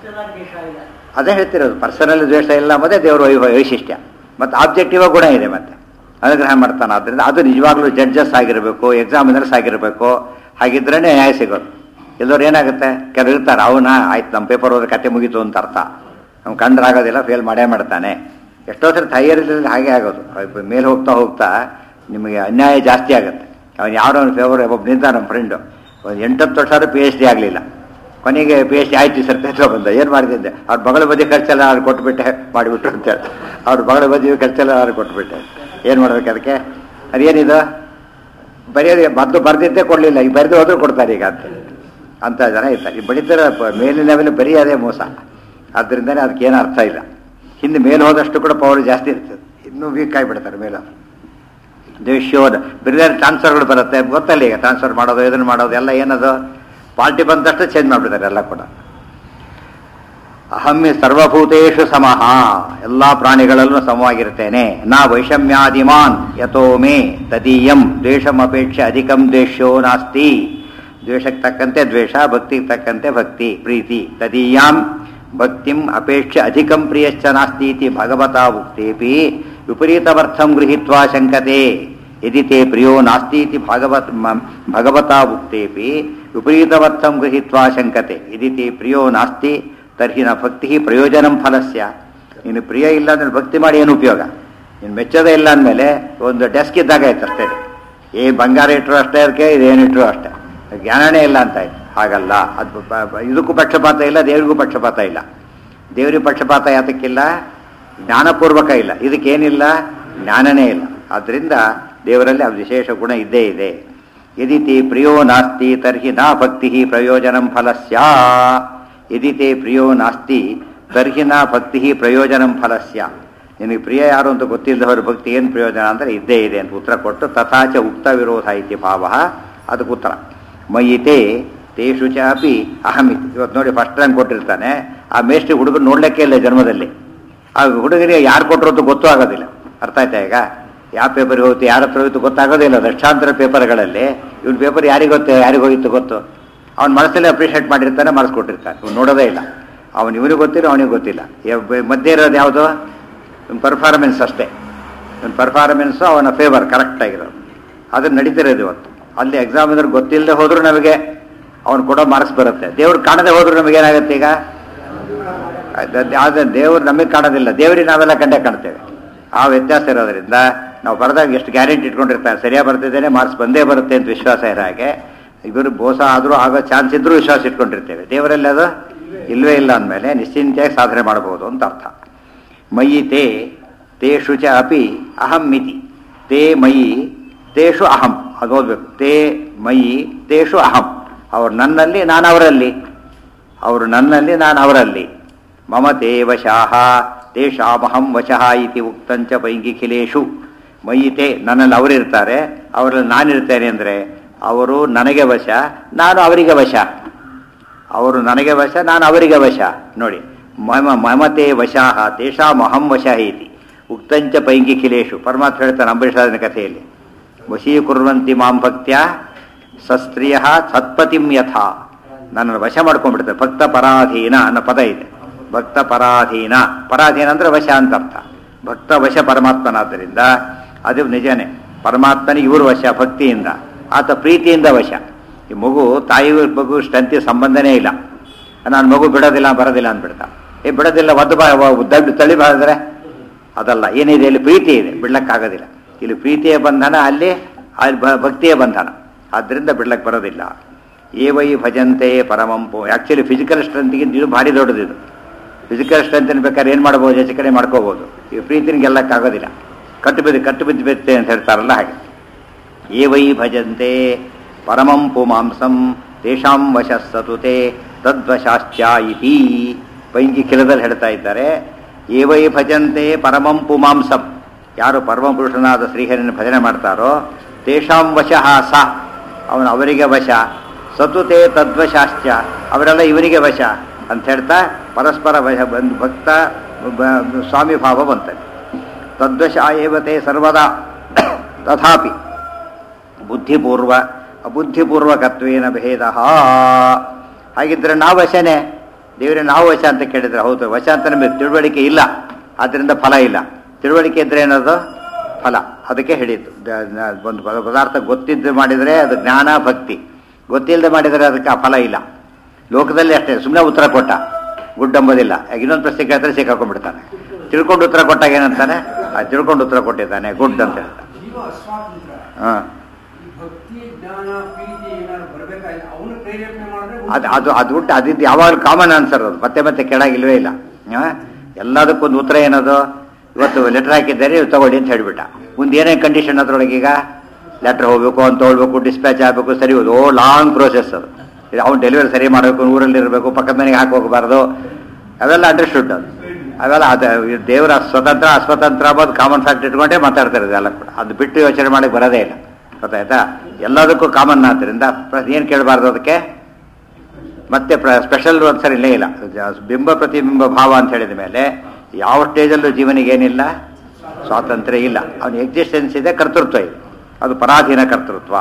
ಅದೇ ಹೇಳ್ತಿರೋದು ಪರ್ಸನಲ್ ದ್ವೇಷ ಇಲ್ಲ ಮತ್ತೆ ದೇವರ ವೈ ವೈಶಿಷ್ಟ್ಯ ಮತ್ತು ಆಬ್ಜೆಕ್ಟಿವ್ ಗುಣ ಇದೆ ಮತ್ತೆ ಅನುಗ್ರಹ ಮಾಡ್ತಾನೆ ಆದ್ದರಿಂದ ಅದು ನಿಜವಾಗ್ಲೂ ಜಡ್ಜಸ್ ಆಗಿರಬೇಕು ಎಕ್ಸಾಮಿನರ್ಸ್ ಆಗಿರಬೇಕು ಹಾಗಿದ್ರೇ ನ್ಯಾಯ ಸಿಗೋದು ಎಲ್ಲರೂ ಏನಾಗುತ್ತೆ ಕೆಲವರು ಇರ್ತಾರೆ ಅವನ ಆಯ್ತು ನಮ್ಮ ಪೇಪರ್ ಹೋದ್ರೆ ಕತೆ ಮುಗೀತು ಅಂತ ಅರ್ಥ ಅವ್ನು ಕಂಡ್ರಾಗೋದಿಲ್ಲ ಫೇಲ್ ಮಾಡೇ ಮಾಡ್ತಾನೆ ಎಷ್ಟೋ ಸರಿ ಹೈಯರ್ ಹಾಗೆ ಆಗೋದು ಮೇಲೆ ಹೋಗ್ತಾ ಹೋಗ್ತಾ ನಿಮಗೆ ಅನ್ಯಾಯ ಜಾಸ್ತಿ ಆಗುತ್ತೆ ಅವನು ಯಾರೋ ಅವ್ನ ಫೇವರ್ ಒಬ್ಬ ನಿಂತ ನಮ್ಮ ಫ್ರೆಂಡು ಒಂದು ಎಂಟತ್ತು ವರ್ಷ ಆದ್ರೂ ಪಿ ಎಚ್ ಡಿ ಆಗಲಿಲ್ಲ ಕೊನೆಗೆ ಪಿ ಎಚ್ ಡಿ ಆಯ್ತು ಸರ್ ಹತ್ರ ಬಂದ ಏನು ಮಾಡ್ತಿದ್ದೆ ಅವ್ರ ಬಗಳ ಬದಿ ಖರ್ಚೆಲ್ಲ ನಾನು ಕೊಟ್ಬಿಟ್ಟೆ ಮಾಡಿಬಿಟ್ರು ಅಂತೇಳಿ ಅವ್ರ ಬಗಳ ಬದಿ ಖರ್ಚೆಲ್ಲ ನಾನು ಕೊಟ್ಬಿಟ್ಟೆ ಏನು ಮಾಡ್ಬೇಕು ಅದಕ್ಕೆ ಅದೇನಿದು ಬರೆಯೋದು ಮೊದಲು ಬರ್ದಿದ್ದೇ ಕೊಡಲಿಲ್ಲ ಈಗ ಬರೆದು ಹೋದ್ರೂ ಕೊಡ್ತಾರೆ ಈಗ ಅಂತ ಅಂತ ಜನ ಇರ್ತಾರೆ ಈ ಬಡಿತರ ಮೇಲಿನ ಲೆವೆಲ್ ಬರೀ ಅದೇ ಮೋಸ ಆದ್ದರಿಂದನೇ ಅದಕ್ಕೆ ಏನು ಅರ್ಥ ಇಲ್ಲ ಹಿಂದೆ ಮೇಲೆ ಹೋದಷ್ಟು ಕೂಡ ಪವರ್ ಜಾಸ್ತಿ ಇರ್ತದೆ ಇನ್ನೂ ವೀಕ್ ಆಗಿಬಿಡ್ತಾರೆ ಮೇಲೆ ದೇಶೋದ ಬೇರೆ ಟ್ರಾನ್ಸ್ಫರ್ಗಳು ಬರುತ್ತೆ ಗೊತ್ತಲ್ಲ ಈಗ ಟ್ರಾನ್ಸ್ಫರ್ ಮಾಡೋದು ಇದನ್ನು ಮಾಡೋದು ಎಲ್ಲ ಏನದು ಪಾರ್ಟಿ ಬಂದಷ್ಟು ಚೇಂಜ್ ಮಾಡಿಬಿಡ್ತಾರೆ ಎಲ್ಲ ಕೂಡ ಅಹಮ್ಮಿ ಸರ್ವಭೂತೇಶು ಸಮಃ ಎಲ್ಲ ಪ್ರಾಣಿಗಳಲ್ಲೂ ಸಮವಾಗಿರ್ತೇನೆ ನಾ ವೈಷಮ್ಯಾದಿಮಾನ್ ಯಥೋ ಮೇ ತದೀಯಂ ದ್ವೇಷಮಪೇಕ್ಷೆ ಅಧಿಕಂ ದ್ವೇಷೋ ನಾಸ್ತಿ ದ್ವೇಷಕ್ಕೆ ತಕ್ಕಂತೆ ದ್ವೇಷ ಭಕ್ತಿಗೆ ತಕ್ಕಂತೆ ಭಕ್ತಿ ಪ್ರೀತಿ ತದೀಯಾಂ ಭಕ್ತಿಂ ಅಪೇಕ್ಷೆ ಅಧಿಕಂ ಪ್ರಿಯಶ್ಚ ನಾಸ್ತಿ ಇತಿ ಭಗವತಾ ಉಕ್ತೇಪಿ ವಿಪರೀತಮರ್ಥಂ ಗೃಹೀತ್ವಾ ಶಂಕತೆ ಯದಿ ತೇ ಪ್ರಿಯೋ ನಾಸ್ತಿ ಇತಿ ಭಾಗವತ್ ಮ- ಭಗವತಾ ಉಕ್ತೇಪಿ ವಿಪರೀತಮರ್ಥಂ ಗೃಹೀತ್ವಾ ಶಂಕತೆ ಯದಿ ತೇ ಪ್ರಿಯೋ ನಾಸ್ತಿ ತರ್ಹಿ ನ ಭಕ್ತಿ ಪ್ರಯೋಜನಂ ಫಲಸ್ಯ ನೀನು ಪ್ರಿಯ ಇಲ್ಲ ಅಂದ್ರೆ ಭಕ್ತಿ ಮಾಡಿ ಏನು ಉಪಯೋಗ ನೀನು ಮೆಚ್ಚೋದೇ ಇಲ್ಲ ಅಂದಮೇಲೆ ಒಂದು ಡೆಸ್ಕ್ ಇದ್ದಾಗ ಆಯ್ತು ಅಷ್ಟೇ ಏ ಬಂಗಾರ ಇಟ್ಟರು ಅಷ್ಟೇ ಅದಕ್ಕೆ ಇದೇನಿಟ್ರು ಅಷ್ಟೇ ಜ್ಞಾನನೇ ಇಲ್ಲ ಅಂತ ಆಯ್ತು ಹಾಗಲ್ಲ ಅದು ಬ- ಬ- ಇದಕ್ಕೂ ಪಕ್ಷಪಾತ ಇಲ್ಲ ದೇವರಿಗೂ ಪಕ್ಷಪಾತ ಇಲ್ಲ ದೇವರಿಗೆ ಪಕ್ಷಪಾತ ಯಾತಕ್ಕಿಲ್ಲ ಜ್ಞಾನಪೂರ್ವಕ ಇಲ್ಲ ಇದಕ್ಕೇನಿಲ್ಲ ಜ್ಞಾನನೇ ಇಲ್ಲ ಆದ್ದರಿಂದ ದೇವರಲ್ಲಿ ಅದು ವಿಶೇಷ ಗುಣ ಇದ್ದೇ ಇದೆ ಯದಿ ತೇ ಪ್ರಿಯೋ ನಾಸ್ತಿ ತರ್ಹಿ ನಾ ಭಕ್ತಿ ಪ್ರಯೋಜನಂ ಫಲಸ್ಯ ಯದಿ ತೇ ಪ್ರಿಯೋ ನಾಸ್ತಿ ತರ್ಹಿ ನಾ ಭಕ್ತಿ ಪ್ರಯೋಜನಂ ಫಲಸ್ಯ ನಿನಗೆ ಪ್ರಿಯ ಯಾರು ಅಂತ ಗೊತ್ತಿಲ್ಲದವರ ಭಕ್ತಿ ಏನು ಪ್ರಯೋಜನ ಅಂದರೆ ಇದ್ದೇ ಇದೆ ಅಂತ ಉತ್ತರ ಕೊಟ್ಟು ತಥಾಚ ಉಕ್ತ ವಿರೋಧ ಇತಿ ಭಾವ ಅದಕ್ಕೆ ಉತ್ತರ ಮಯಿತೆ ತೇಷು ಚ ಅಪಿ ಅಹಮಿತಿ ಇವತ್ತು ನೋಡಿ ಫಸ್ಟ್ ರ್ಯಾಂಕ್ ಕೊಟ್ಟಿರ್ತಾನೆ ಆ ಮೇಷ್ಟ್ರಿ ಹುಡುಗರು ನೋಡ್ಲಿಕ್ಕೆ ಇಲ್ಲ ಜನ್ಮದಲ್ಲಿ ಆ ಹುಡುಗರಿಗೆ ಯಾರು ಕೊಟ್ಟರು ಅಂತ ಗೊತ್ತೂ ಆಗೋದಿಲ್ಲ ಅರ್ಥ ಆಯ್ತಾ ಈಗ ಯಾವ ಪೇಪರ್ಗೆ ಹೋಗುತ್ತೆ ಯಾರ ಹತ್ರ ಹೋಯ್ತು ಗೊತ್ತಾಗೋದೇ ಇಲ್ಲ ಲಕ್ಷಾಂತರ ಪೇಪರ್ಗಳಲ್ಲಿ ಇವ್ನ ಪೇಪರ್ ಯಾರಿಗೆ ಗೊತ್ತು ಯಾರಿಗೆ ಹೋಗಿತ್ತು ಗೊತ್ತು ಅವ್ನ ಮನಸ್ಸಲ್ಲಿ ಅಪ್ರಿಷಿಯೇಟ್ ಮಾಡಿರ್ತಾನೆ ಮನಸ್ಸು ಕೊಟ್ಟಿರ್ತಾನೆ ಇವ್ನು ನೋಡೋದೇ ಇಲ್ಲ ಅವನು ಇವನಿಗೆ ಗೊತ್ತಿಲ್ಲ ಅವನಿಗೆ ಗೊತ್ತಿಲ್ಲ ಯ- ಬ- ಮಧ್ಯೆ ಇರೋದು ಯಾವುದು ಪರ್ಫಾರ್ಮೆನ್ಸ್ ಅಷ್ಟೇ ಒಂದು ಪರ್ಫಾರ್ಮೆನ್ಸು ಅವನ ಫೇವರ್ ಕರೆಕ್ಟ್ ಆಗಿರೋದು ಅದು ನಡೀತಿರೋದು ಇವತ್ತು ಅಲ್ಲಿ ಎಕ್ಸಾಮ್ ಇದ್ರೆ ಗೊತ್ತಿಲ್ಲದೆ ಹೋದ್ರೂ ನಮಗೆ ಅವನು ಕೊಡೋ ಮಾರ್ಕ್ಸ್ ಬರುತ್ತೆ ದೇವ್ರು ಕಾಣದೆ ಹೋದ್ರೂ ನಮಗೆ ಏನಾಗುತ್ತೆ ಈಗ ಆದರೆ ದೇವ್ರು ನಮಗೆ ಕಾಣೋದಿಲ್ಲ ದೇವರಿಗೆ ನಾವೆಲ್ಲ ಕಂಡೇ ಕಾಣ್ತೇವೆ ಆ ವ್ಯತ್ಯಾಸ ಇರೋದ್ರಿಂದ ನಾವು ಬರೆದಾಗ ಎಷ್ಟು ಗ್ಯಾರಂಟಿ ಇಟ್ಕೊಂಡಿರ್ತಾರೆ ಸರಿಯಾಗಿ ಬರ್ತಿದ್ದೇನೆ ಮಾರ್ಕ್ಸ್ ಬಂದೇ ಬರುತ್ತೆ ಅಂತ ವಿಶ್ವಾಸ ಇರೋ ಹಾಗೆ ಇವರು ಮೋಸ ಆದರೂ ಆಗೋ ಚಾನ್ಸ್ ಇದ್ರೂ ವಿಶ್ವಾಸ ಇಟ್ಕೊಂಡಿರ್ತೇವೆ ದೇವರಲ್ಲಿ ಅದು ಇಲ್ವೇ ಇಲ್ಲ ಅಂದಮೇಲೆ ನಿಶ್ಚಿಂತೆಯಾಗಿ ಸಾಧನೆ ಮಾಡಬಹುದು ಅಂತ ಅರ್ಥ ಮಯಿ ತೇ ತೇಷು ಚ ಅಪಿ ಅಹಂ ಮಿತಿ ತೇ ಮಯಿ ತೇಷು ಅಹಂ ಅದು ಓದ್ಬೇಕು ತೇ ಮಯಿ ತೇಷು ಅಹಂ ಅವ್ರು ನನ್ನಲ್ಲಿ ನಾನು ಅವರಲ್ಲಿ ಅವರು ನನ್ನಲ್ಲಿ ನಾನು ಅವರಲ್ಲಿ ಮಮ ತೇ ವಶಾಹ ತೇಷಾಮಹಂ ವಶಃ ಇತಿ ಉಕ್ತಂಚ ಪೈಂಗಿಖಿಲೇಶು ಮಯಿತೆ ನನ್ನಲ್ಲಿ ಅವರಿರ್ತಾರೆ ಅವರಲ್ಲಿ ನಾನಿರ್ತೇನೆ ಅಂದರೆ ಅವರು ನನಗೆ ವಶ ನಾನು ಅವರಿಗೆ ವಶ ಅವರು ನನಗೆ ವಶ ನಾನು ಅವರಿಗೆ ವಶ ನೋಡಿ ಮಮ ಮಮತೆ ವಶಾಹ ತೇಷಾಮಹಂ ವಶ ಇತಿ ಉಕ್ತಂಚ ಪೈಂಗಿಖಿಲೇಶು ಪರಮಾತ್ಮ ಹೇಳ್ತಾನೆ ಅಂಬರೀಷಾದನ ಕಥೆಯಲ್ಲಿ ವಶೀಕುರ್ವಂತಿ ಮಾಂ ಭಕ್ತ್ಯ ಸಸ್ತ್ರೀಯ ಸತ್ಪತಿಂ ಯಥಾ ನನ್ನನ್ನು ವಶ ಮಾಡ್ಕೊಂಡ್ಬಿಡ್ತಾರೆ ಭಕ್ತ ಪರಾಧೀನ ಅನ್ನೋ ಪದ ಇದೆ ಭಕ್ತ ಪರಾಧೀನ ಪರಾಧೀನ ಅಂದ್ರೆ ವಶ ಅಂತ ಅರ್ಥ ಭಕ್ತ ವಶ ಪರಮಾತ್ಮನಾದ್ದರಿಂದ ಅದು ನಿಜನೇ ಪರಮಾತ್ಮನಿಗೆ ಇವರು ವಶ ಭಕ್ತಿಯಿಂದ ಆತ ಪ್ರೀತಿಯಿಂದ ವಶ ಈ ಮಗು ತಾಯಿ ಮಗು ಸ್ಟ್ರೆಂತಿ ಸಂಬಂಧನೇ ಇಲ್ಲ ನಾನು ಮಗು ಬಿಡೋದಿಲ್ಲ ಬರೋದಿಲ್ಲ ಅಂದ್ಬಿಡ್ತಾ ಏ ಬಿಡೋದಿಲ್ಲ ಒದ್ದು ಬಾ ದಡ್ಡು ತಳಿ ಬಾಳಿದ್ರೆ ಅದಲ್ಲ ಏನಿದೆ ಇಲ್ಲಿ ಪ್ರೀತಿ ಇದೆ ಬಿಡ್ಲಕ್ಕಾಗೋದಿಲ್ಲ ಇಲ್ಲಿ ಪ್ರೀತಿಯ ಬಂಧನ ಅಲ್ಲಿ ಅಲ್ಲಿ ಭ- ಭಕ್ತಿಯೇ ಬಂಧನ ಆದ್ದರಿಂದ ಬಿಡ್ಲಕ್ಕೆ ಬರೋದಿಲ್ಲ ಏವೈ ಭಜಂತೆ ಪರಮಂಪು ಆ್ಯಕ್ಚುಲಿ ಫಿಸಿಕಲ್ ಸ್ಟ್ರೆಂತ್ಗಿಂತ ಇದು ಭಾರಿ ದೊಡ್ಡದಿದು ಫಿಸಿಕಲ್ ಸ್ಟ್ರೆಂತ್ ಬೇಕಾದ್ರೆ ಏನು ಮಾಡ್ಬೋದು ಹೆಚ್ಚು ಕಡೆ ಮಾಡ್ಕೋಬೋದು ಈ ಪ್ರೀತಿನ ಗೆಲ್ಲಕ್ಕಾಗೋದಿಲ್ಲ ಕಟ್ಟು ಬಿದ್ದು ಕಟ್ಟು ಬಿದ್ದು ಬಿತ್ತೆ ಅಂತ ಹೇಳ್ತಾರಲ್ಲ ಹಾಗೆ ಏವೈ ಭಜಂತೆ ಪರಮಂ ಪುಮಾಂಸಂ ತೇಷಾಂ ವಶ ಸತುತೆ ತದ್ವಶಾಶ್ಚ ಇತಿ ಪೈಂಗಿ ಕಿಲದಲ್ಲಿ ಹೇಳ್ತಾ ಇದ್ದಾರೆ ಏವೈ ಭಜಂತೆ ಪರಮಂ ಪುಮಾಂಸಂ ಯಾರು ಪರಮಪುರುಷನಾದ ಶ್ರೀಹರಿನ ಭಜನೆ ಮಾಡ್ತಾರೋ ತೇಷಾಂ ವಶಃ ಸ ಅವನು ಅವರಿಗೆ ವಶ ಸತುತೆ ತದ್ವಶಾಶ್ಚ ಅವರೆಲ್ಲ ಇವರಿಗೆ ವಶ ಅಂತ ಹೇಳ್ತಾ ಪರಸ್ಪರ ವಶ ಬಂದು ಭಕ್ತ ಬ- ಸ್ವಾಮಿ ಭಾವ ಬಂತದೆ ತದ್ವಶ ಏವತೆ ಸರ್ವದಾ ತಥಾಪಿ ಬುದ್ಧಿಪೂರ್ವ ಅಬುದ್ಧಿಪೂರ್ವಕತ್ವೇನ ಭೇದ ಹಾಗಿದ್ರೆ ನಾವು ವಶನೇ ದೇವರೇ ನಾವು ವಶ ಅಂತ ಕೇಳಿದ್ರೆ ಹೌದು ವಶ ಅಂತ ನಮಗೆ ತಿಳುವಳಿಕೆ ಇಲ್ಲ ಆದ್ದರಿಂದ ಫಲ ಇಲ್ಲ ತಿಳುವಳಿಕೆ ಇದ್ರೆ ಏನದು ಫಲ ಅದಕ್ಕೆ ಹೇಳಿದ್ದು ದ- ನ- ಒಂದು ಪ- ಪದಾರ್ಥ ಗೊತ್ತಿದ್ದು ಮಾಡಿದರೆ ಅದು ಜ್ಞಾನ ಭಕ್ತಿ ಗೊತ್ತಿಲ್ಲದೆ ಮಾಡಿದರೆ ಅದಕ್ಕೆ ಆ ಫಲ ಇಲ್ಲ ಲೋಕದಲ್ಲಿ ಅಷ್ಟೇ ಸುಮ್ಮನೆ ಉತ್ತರ ಕೊಟ್ಟ ಗುಡ್ ಅಂಬೋದಿಲ್ಲ ಈಗ ಇನ್ನೊಂದು ಪ್ರಶ್ನೆ ಕೇಳಿದ್ರೆ ಸಿಕ್ಕಾಕೊಂಡ್ಬಿಡ್ತಾನೆ ತಿಳ್ಕೊಂಡು ಉತ್ತರ ಕೊಟ್ಟಾಗ ಏನಂತಾನೆ ಆ ತಿಳ್ಕೊಂಡು ಉತ್ತರ ಕೊಟ್ಟಿದ್ದಾನೆ ಗುಡ್ ಅಂತ ಹೇಳ್ತಾನೆ ಜೀವ ಅಸ್ವಾತಂತ್ರ್ಯ ಹಾಂ ಈ ಭಕ್ತಿ ಜ್ಞಾನ ಪ್ರೀತಿ ಏನಾದ್ರು ಬರ್ಬೇಕಾಗಿಲ್ಲ ಅವನು ಪ್ರೇರೇಪಣೆ ಮಾಡಿದ್ರೆ ಅದು ಅದು ಅದು ಉಂಟು ಅದಿದ್ದು ಯಾವಾಗಲೂ ಕಾಮನ್ ಆನ್ಸರ್ ಅದು ಮತ್ತೆ ಮತ್ತೆ ಕೆಳಗಿಲ್ವೇ ಇಲ್ಲ ಆ? ಎಲ್ಲದಕ್ಕೊಂದು ಉತ್ತರ ಏನದು ಇವತ್ತು ಲೆಟರ್ ಹಾಕಿದ್ದಾರೆ ನೀವು ತಗೊಳ್ಳಿ ಅಂತ ಹೇಳ್ಬಿಟ್ಟ ಮುಂದೆ ಏನೇ ಕಂಡೀಷನ್ ಅದ್ರೊಳಗೆ ಈಗ ಲೆಟರ್ ಹೋಗ್ಬೇಕು ಅಂತ ಹೋಗ್ಬೇಕು ಡಿಸ್ಪ್ಯಾಚ್ ಆಗಬೇಕು ಸರಿ ಹೋದು ಓ ಲಾಂಗ್ ಪ್ರೋಸೆಸ್ ಅದು ಅವ್ನು ಡೆಲಿವರಿ ಸರಿ ಮಾಡಬೇಕು ಊರಲ್ಲಿ ಇರಬೇಕು ಪಕ್ಕದ ಮನೆಗೆ ಹಾಕಿ ಹೋಗಬಾರ್ದು ಅವೆಲ್ಲ ಅಂಡರ್ಸ್ಟುಡ್ ಅದು ಅವೆಲ್ಲ ಅದು ದೇವರ ಸ್ವತಂತ್ರ ಅಸ್ವತಂತ್ರ ಅಂಬೋದು ಕಾಮನ್ ಫ್ಯಾಕ್ಟ್ ಇಟ್ಕೊಂಡೇ ಮಾತಾಡ್ತಾರೆ ಇದೆಲ್ಲ ಕೂಡ ಅದು ಬಿಟ್ಟು ಯೋಚನೆ ಮಾಡಕ್ಕೆ ಬರೋದೇ ಇಲ್ಲ ಗೊತ್ತಾಯ್ತಾ ಎಲ್ಲದಕ್ಕೂ ಕಾಮನ್ ಆದ್ದರಿಂದ ಏನು ಕೇಳಬಾರ್ದು ಅದಕ್ಕೆ ಮತ್ತೆ ಸ್ಪೆಷಲ್ ಒಂದ್ಸರಿ ಇಲ್ಲೇ ಇಲ್ಲ ಜ- ಬಿಂಬ ಪ್ರತಿಬಿಂಬ ಭಾವ ಅಂತ ಹೇಳಿದ ಮೇಲೆ ಯಾವ ಸ್ಟೇಜಲ್ಲೂ ಜೀವನಿಗೆ ಏನಿಲ್ಲ ಸ್ವಾತಂತ್ರ್ಯ ಇಲ್ಲ ಅವನ ಎಕ್ಸಿಸ್ಟೆನ್ಸ್ ಇದೆ ಕರ್ತೃತ್ವ ಇದೆ ಅದು ಪರಾಧೀನ ಕರ್ತೃತ್ವ